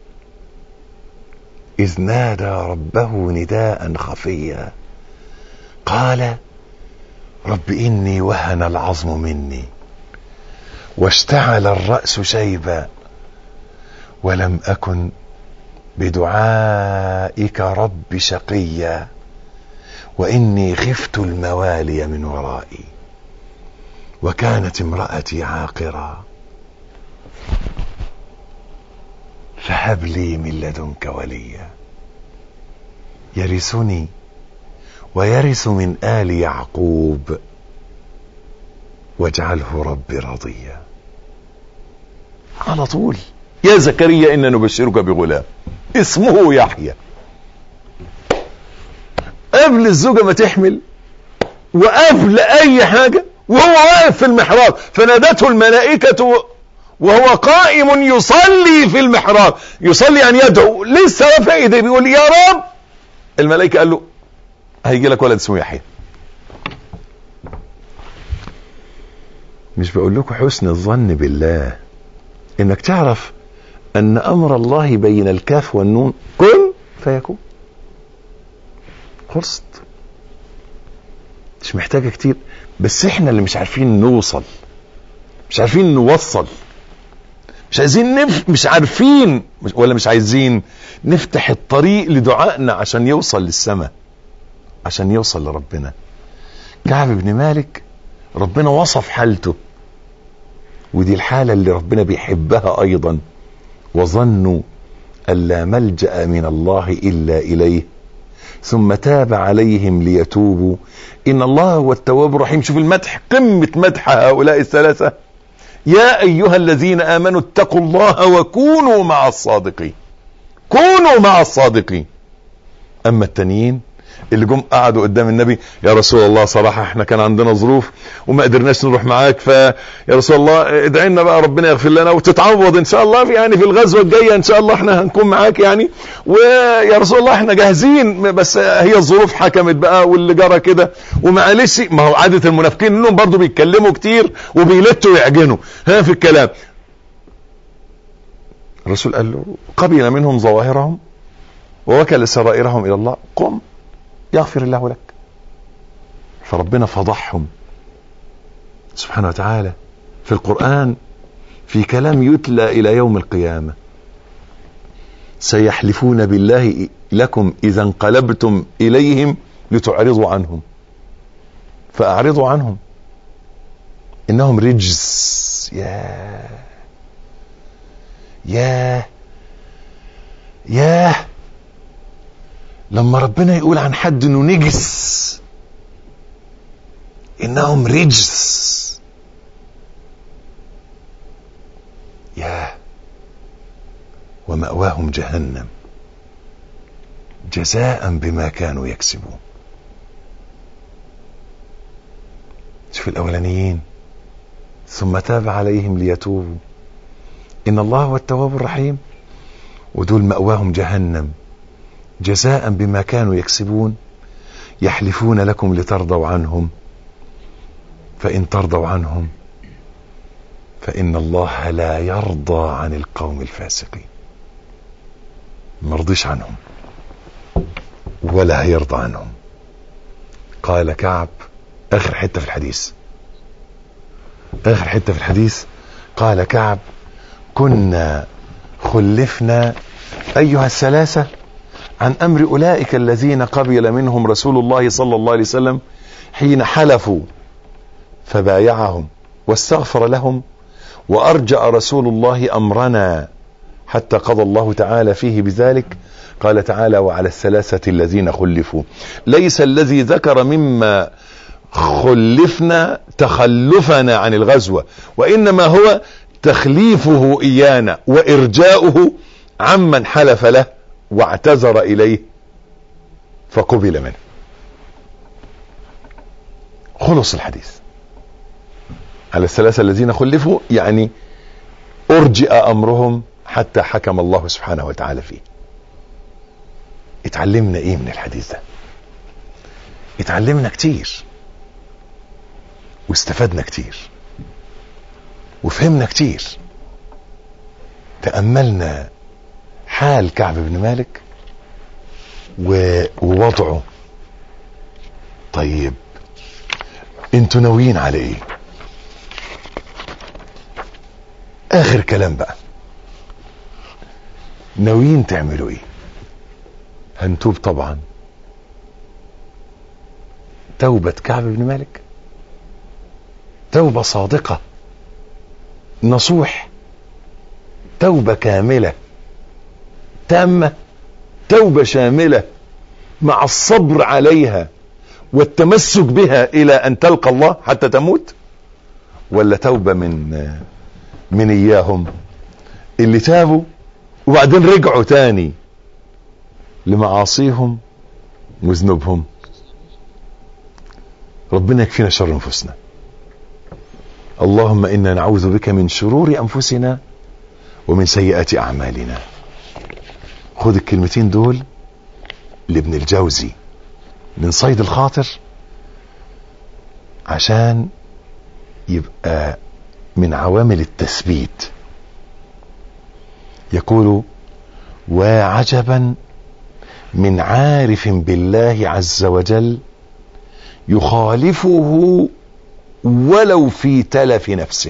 إذ نادى ربه نداء خفيا قال رب إني وهن العظم مني واشتعل الرأس شيبا ولم أكن بدعائك رب شقيا وإني خفت الموالي من ورائي وكانت امرأتي عاقرا فهب لي من لدنك وليا يرثني ويرث من آل يعقوب واجعله ربي رضيا على طول يا زكريا إنا نبشرك بغلام اسمه يحيى قبل الزوجة ما تحمل وقبل أي حاجة وهو واقف في المحراب فنادته الملائكة وهو قائم يصلي في المحراب يصلي يعني يدعو لسه رافع ايديه بيقول يا رب الملائكة قال له هيجي لك ولد اسمه يحيى مش بقول لكم حسن الظن بالله انك تعرف ان امر الله بين الكاف والنون كن فيكون خلصت مش محتاجة كتير بس احنا اللي مش عارفين نوصل مش عارفين نوصل مش عايزين نف... مش عارفين مش... ولا مش عايزين نفتح الطريق لدعائنا عشان يوصل للسماء عشان يوصل لربنا كعب بن مالك ربنا وصف حالته ودي الحالة اللي ربنا بيحبها أيضا وظنوا أن لا ملجأ من الله إلا إليه ثم تاب عليهم ليتوبوا إن الله هو التواب الرحيم شوف المدح قمة مدح هؤلاء الثلاثة يا أيها الذين آمنوا اتقوا الله وكونوا مع الصادقين كونوا مع الصادقين أما التانيين اللي جم قعدوا قدام النبي يا رسول الله صراحة احنا كان عندنا ظروف وما قدرناش نروح معاك فيا رسول الله ادعي لنا بقى ربنا يغفر لنا وتتعوض ان شاء الله في يعني في الغزوة الجاية ان شاء الله احنا هنكون معاك يعني ويا رسول الله احنا جاهزين بس هي الظروف حكمت بقى واللي جرى كده ومعلش ما هو عادة المنافقين انهم برضو بيتكلموا كتير وبيلتوا ويعجنوا ها في الكلام الرسول قال له قبل منهم ظواهرهم ووكل سرائرهم الى الله قم يغفر الله لك فربنا فضحهم سبحانه وتعالى في القرآن في كلام يتلى إلى يوم القيامة سيحلفون بالله لكم إذا انقلبتم إليهم لتعرضوا عنهم فأعرضوا عنهم إنهم رجس يا يا يا لما ربنا يقول عن حد انه نجس انهم رجس يا ومأواهم جهنم جزاء بما كانوا يكسبون شوف الاولانيين ثم تاب عليهم ليتوبوا ان الله هو التواب الرحيم ودول مأواهم جهنم جزاء بما كانوا يكسبون يحلفون لكم لترضوا عنهم فإن ترضوا عنهم فإن الله لا يرضى عن القوم الفاسقين مرضيش عنهم ولا هيرضى عنهم قال كعب آخر حتة في الحديث آخر حتة في الحديث قال كعب كنا خلفنا أيها الثلاثة عن امر اولئك الذين قبل منهم رسول الله صلى الله عليه وسلم حين حلفوا فبايعهم واستغفر لهم وارجا رسول الله امرنا حتى قضى الله تعالى فيه بذلك قال تعالى وعلى الثلاثه الذين خلفوا ليس الذي ذكر مما خلفنا تخلفنا عن الغزوه وانما هو تخليفه ايانا وارجاؤه عمن حلف له واعتذر اليه فقبل منه خلص الحديث على الثلاثة الذين خلفوا يعني ارجئ امرهم حتى حكم الله سبحانه وتعالى فيه اتعلمنا ايه من الحديث ده اتعلمنا كتير واستفدنا كتير وفهمنا كتير تأملنا حال كعب بن مالك ووضعه طيب انتوا ناويين على ايه اخر كلام بقى ناويين تعملوا ايه هنتوب طبعا توبة كعب بن مالك توبة صادقة نصوح توبة كاملة تامة توبة شاملة مع الصبر عليها والتمسك بها الى ان تلقى الله حتى تموت ولا توبة من من اياهم اللي تابوا وبعدين رجعوا تاني لمعاصيهم وذنوبهم ربنا يكفينا شر انفسنا اللهم انا نعوذ بك من شرور انفسنا ومن سيئات اعمالنا خد الكلمتين دول لابن الجوزي من صيد الخاطر عشان يبقى من عوامل التثبيت يقول وعجبا من عارف بالله عز وجل يخالفه ولو في تلف نفسه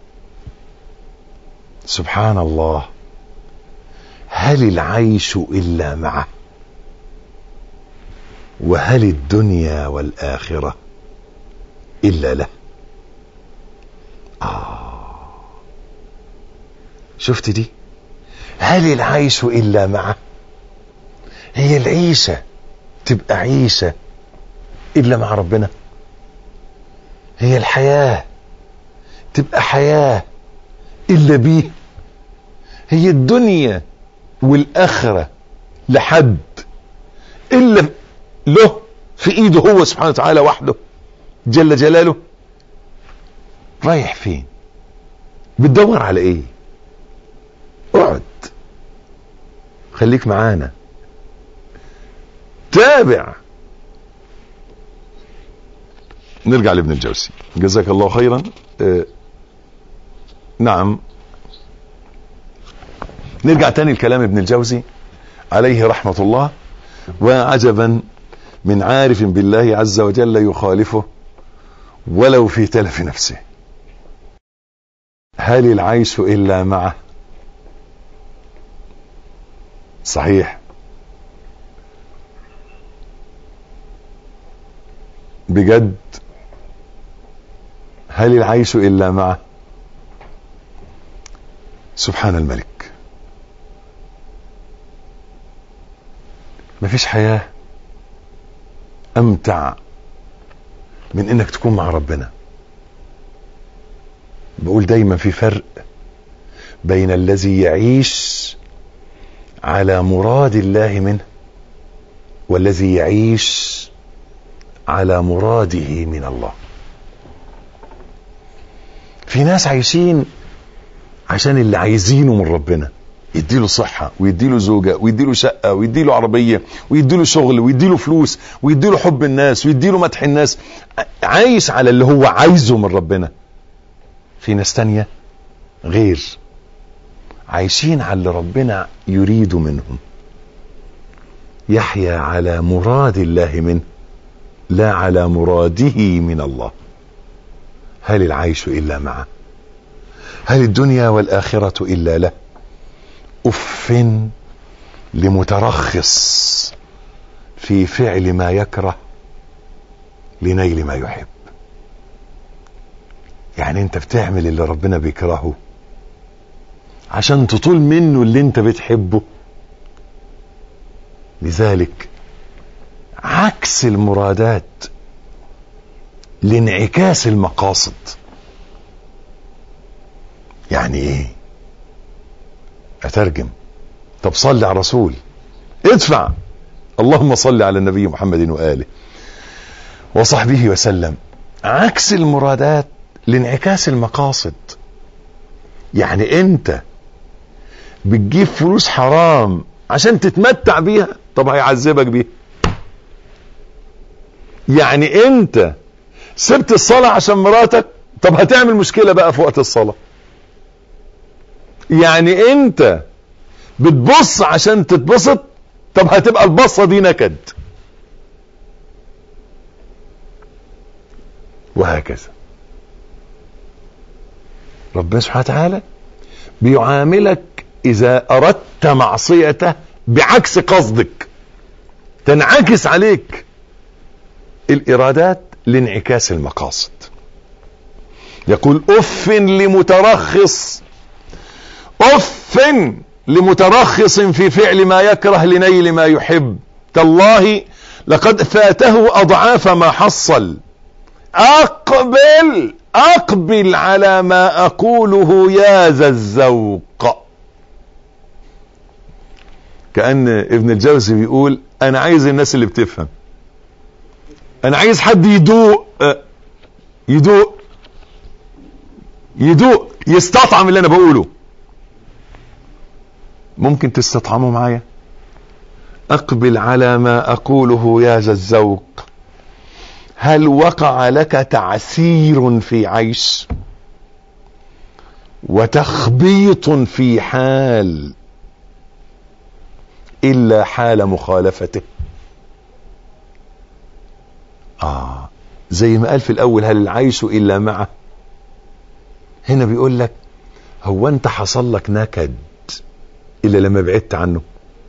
سبحان الله هل العيش الا معه وهل الدنيا والاخره الا له آه شفت دي هل العيش الا معه هي العيشه تبقى عيشه الا مع ربنا هي الحياه تبقى حياه الا بيه هي الدنيا والاخره لحد الا له في ايده هو سبحانه وتعالى وحده جل جلاله رايح فين بتدور على ايه اقعد خليك معانا تابع نرجع لابن الجوزي جزاك الله خيرا آه نعم نرجع تاني لكلام ابن الجوزي عليه رحمة الله وعجبا من عارف بالله عز وجل يخالفه ولو في تلف نفسه هل العيش الا معه صحيح بجد هل العيش الا معه سبحان الملك مفيش حياه امتع من انك تكون مع ربنا بقول دايما في فرق بين الذي يعيش على مراد الله منه والذي يعيش على مراده من الله في ناس عايشين عشان اللي عايزينه من ربنا يديله صحة ويديله زوجة ويديله شقة ويديله عربية ويديله شغل ويديله فلوس ويديله حب الناس ويديله مدح الناس عايش على اللي هو عايزه من ربنا في ناس تانية غير عايشين على اللي ربنا يريد منهم يحيا على مراد الله منه لا على مراده من الله هل العيش الا معه هل الدنيا والاخره الا له اف لمترخص في فعل ما يكره لنيل ما يحب يعني انت بتعمل اللي ربنا بيكرهه عشان تطول منه اللي انت بتحبه لذلك عكس المرادات لانعكاس المقاصد يعني ايه اترجم طب صلي على الرسول ادفع اللهم صل على النبي محمد واله وصحبه وسلم عكس المرادات لانعكاس المقاصد يعني انت بتجيب فلوس حرام عشان تتمتع بيها طب هيعذبك بيها يعني انت سبت الصلاة عشان مراتك طب هتعمل مشكلة بقى في وقت الصلاة يعني انت بتبص عشان تتبسط طب هتبقى البصة دي نكد وهكذا ربنا سبحانه وتعالى بيعاملك اذا اردت معصيته بعكس قصدك تنعكس عليك الارادات لانعكاس المقاصد يقول اف لمترخص اف لمترخص في فعل ما يكره لنيل ما يحب تالله لقد فاته اضعاف ما حصل اقبل اقبل على ما اقوله يا ذا الذوق كأن ابن الجوزي بيقول انا عايز الناس اللي بتفهم انا عايز حد يدوق يدوق يدوق يستطعم اللي انا بقوله ممكن تستطعموا معايا اقبل على ما اقوله يا ذا الذوق هل وقع لك تعسير في عيش وتخبيط في حال الا حال مخالفته اه زي ما قال في الاول هل العيش الا معه هنا بيقول لك هو انت حصل لك نكد الا لما بعدت عنه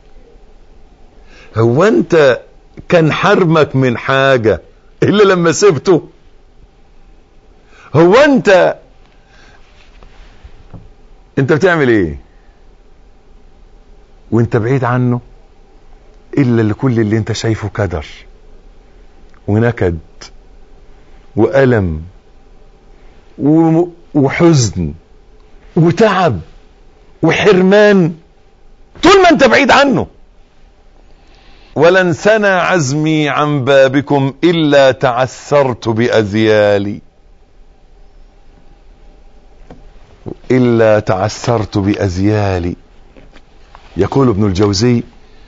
هو انت كان حرمك من حاجة الا لما سبته هو انت انت بتعمل ايه وانت بعيد عنه الا لكل اللي انت شايفه كدر ونكد وألم وحزن وتعب وحرمان طول ما انت بعيد عنه ولن سنى عزمي عن بابكم إلا تعثرت بأذيالي إلا تعثرت بأذيالي يقول ابن الجوزي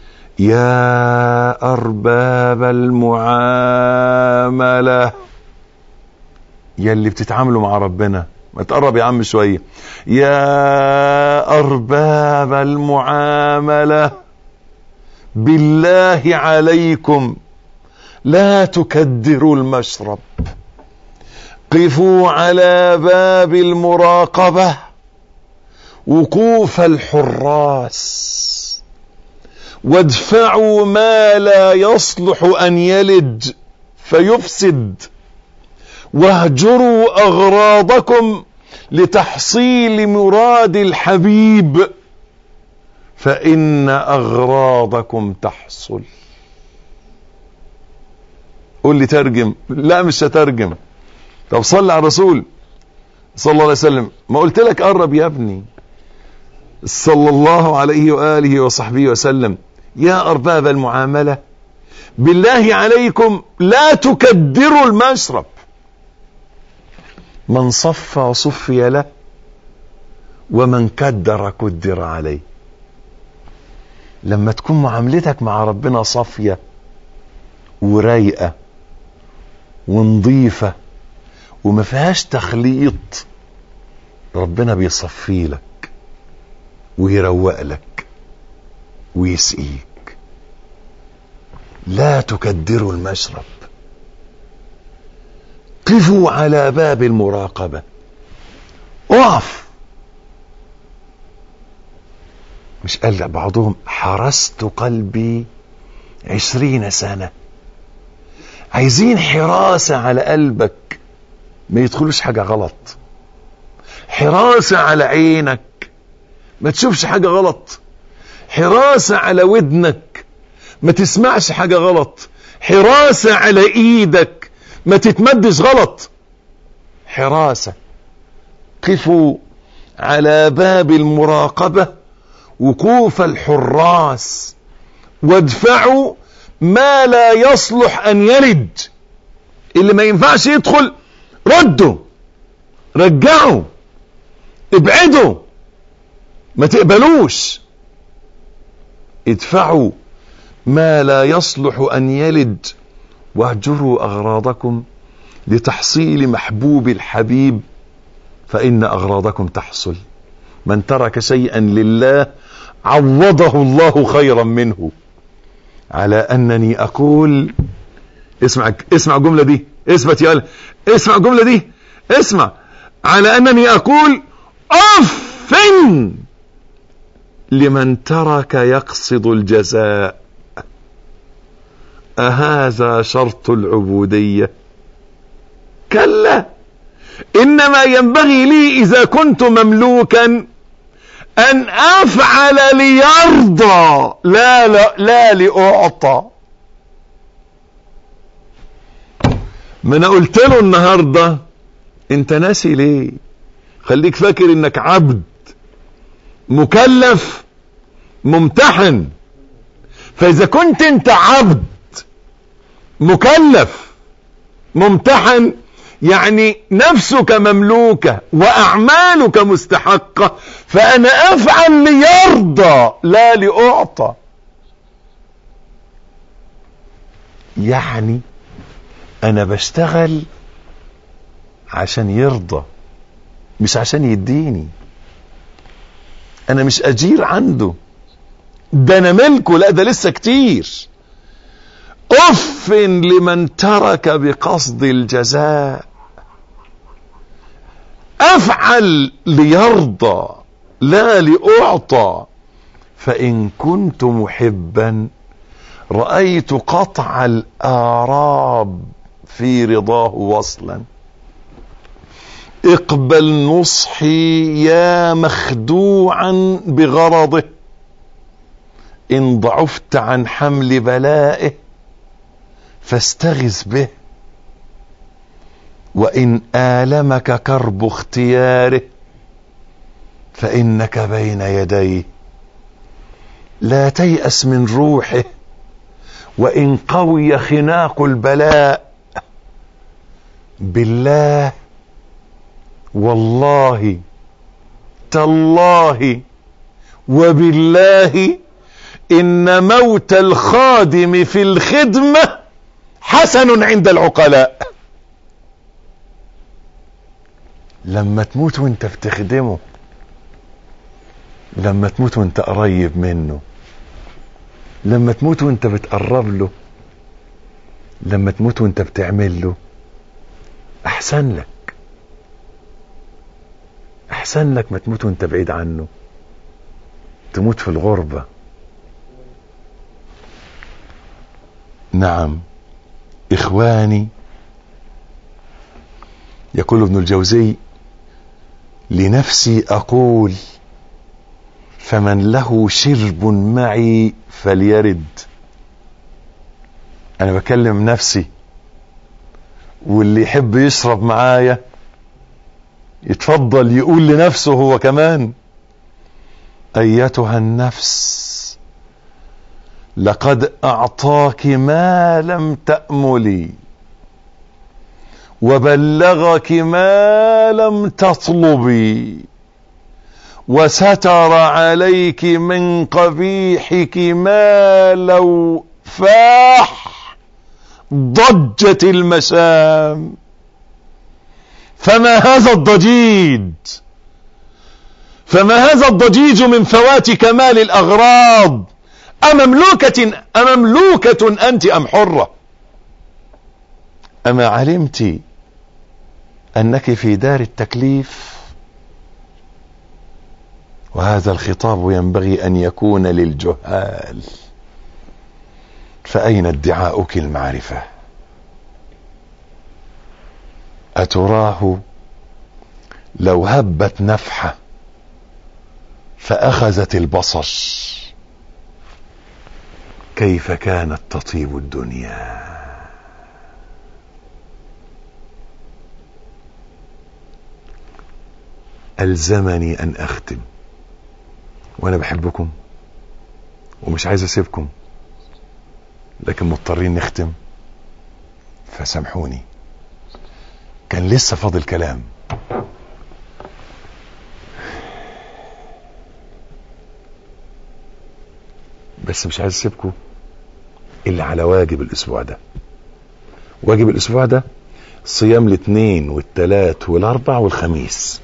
يا أرباب المعاملة يا اللي بتتعاملوا مع ربنا ما تقرب يا عم شوية يا أرباب المعاملة بالله عليكم لا تكدروا المشرب قفوا على باب المراقبة وقوف الحراس وادفعوا ما لا يصلح أن يلد فيفسد واهجروا أغراضكم لتحصيل مراد الحبيب فإن أغراضكم تحصل قول لي ترجم لا مش هترجم طب صل على الرسول صلى الله عليه وسلم ما قلت لك قرب يا ابني صلى الله عليه وآله وصحبه وسلم يا أرباب المعاملة بالله عليكم لا تكدروا المشرب من صف صفي له ومن كدر كدر عليه لما تكون معاملتك مع ربنا صافية ورايقة ونظيفة وما فيهاش تخليط ربنا بيصفي لك ويروق لك ويسقيك لا تكدروا المشرب قفوا على باب المراقبة اقف مش قال بعضهم حرست قلبي عشرين سنة عايزين حراسة على قلبك ما يدخلوش حاجة غلط حراسة على عينك ما تشوفش حاجة غلط حراسة على ودنك ما تسمعش حاجة غلط حراسة على ايدك ما تتمدش غلط حراسة قفوا على باب المراقبة وقوف الحراس وادفعوا ما لا يصلح ان يلد اللي ما ينفعش يدخل ردوا رجعوا ابعدوا ما تقبلوش ادفعوا ما لا يصلح ان يلد واهجروا اغراضكم لتحصيل محبوب الحبيب فان اغراضكم تحصل من ترك شيئا لله عوضه الله خيرا منه على انني اقول اسمع اسمع الجمله دي اثبت يا اسمع الجمله دي اسمع على انني اقول اف لمن ترك يقصد الجزاء أهذا شرط العبودية كلا انما ينبغي لي اذا كنت مملوكا ان افعل ليرضى لا لا, لا لاعطى ما انا قلت له النهارده انت ناسي ليه خليك فاكر انك عبد مكلف ممتحن فاذا كنت انت عبد مكلف ممتحن يعني نفسك مملوكة واعمالك مستحقة فانا افعل ليرضى لا لاعطى يعني انا بشتغل عشان يرضى مش عشان يديني انا مش اجير عنده ده انا ملكه لا ده لسه كتير اف لمن ترك بقصد الجزاء افعل ليرضى لا لاعطى فان كنت محبا رايت قطع الاراب في رضاه وصلا اقبل نصحي يا مخدوعا بغرضه ان ضعفت عن حمل بلائه فاستغث به وان المك كرب اختياره فانك بين يديه لا تيأس من روحه وان قوي خناق البلاء بالله والله تالله وبالله ان موت الخادم في الخدمه حسن عند العقلاء لما تموت وانت بتخدمه لما تموت وانت قريب منه لما تموت وانت بتقرب له لما تموت وانت بتعمل له احسن لك احسن لك ما تموت وانت بعيد عنه تموت في الغربة نعم اخواني يقول ابن الجوزي لنفسي اقول فمن له شرب معي فليرد انا بكلم نفسي واللي يحب يشرب معايا يتفضل يقول لنفسه هو كمان ايتها النفس لقد اعطاك ما لم تاملي وبلغك ما لم تطلبي وستر عليك من قبيحك ما لو فاح ضجت المسام فما هذا الضجيج فما هذا الضجيج من فوات كمال الأغراض أمملوكة أمملوكة أنت أم حرة أما علمت أنك في دار التكليف وهذا الخطاب ينبغي أن يكون للجهال فأين ادعاؤك المعرفة أتراه لو هبت نفحة فأخذت البصر كيف كانت تطيب الدنيا ألزمني أن أختم وأنا بحبكم ومش عايز أسيبكم لكن مضطرين نختم فسامحوني كان لسه فاضل كلام بس مش عايز اسيبكم الا على واجب الاسبوع ده واجب الاسبوع ده صيام الاثنين والثلاث والاربع والخميس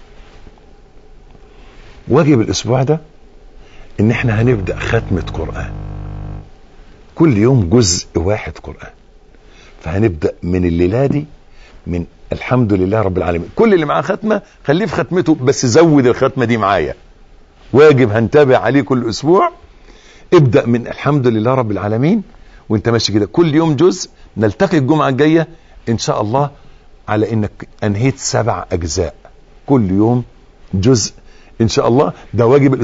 واجب الاسبوع ده ان احنا هنبدا ختمه قران كل يوم جزء واحد قران فهنبدا من الليله دي من الحمد لله رب العالمين كل اللي معاه ختمه خليه في ختمته بس زود الختمه دي معايا واجب هنتابع عليه كل اسبوع ابدا من الحمد لله رب العالمين وانت ماشي كده كل يوم جزء نلتقي الجمعه الجايه ان شاء الله على انك انهيت سبع اجزاء كل يوم جزء ان شاء الله ده واجب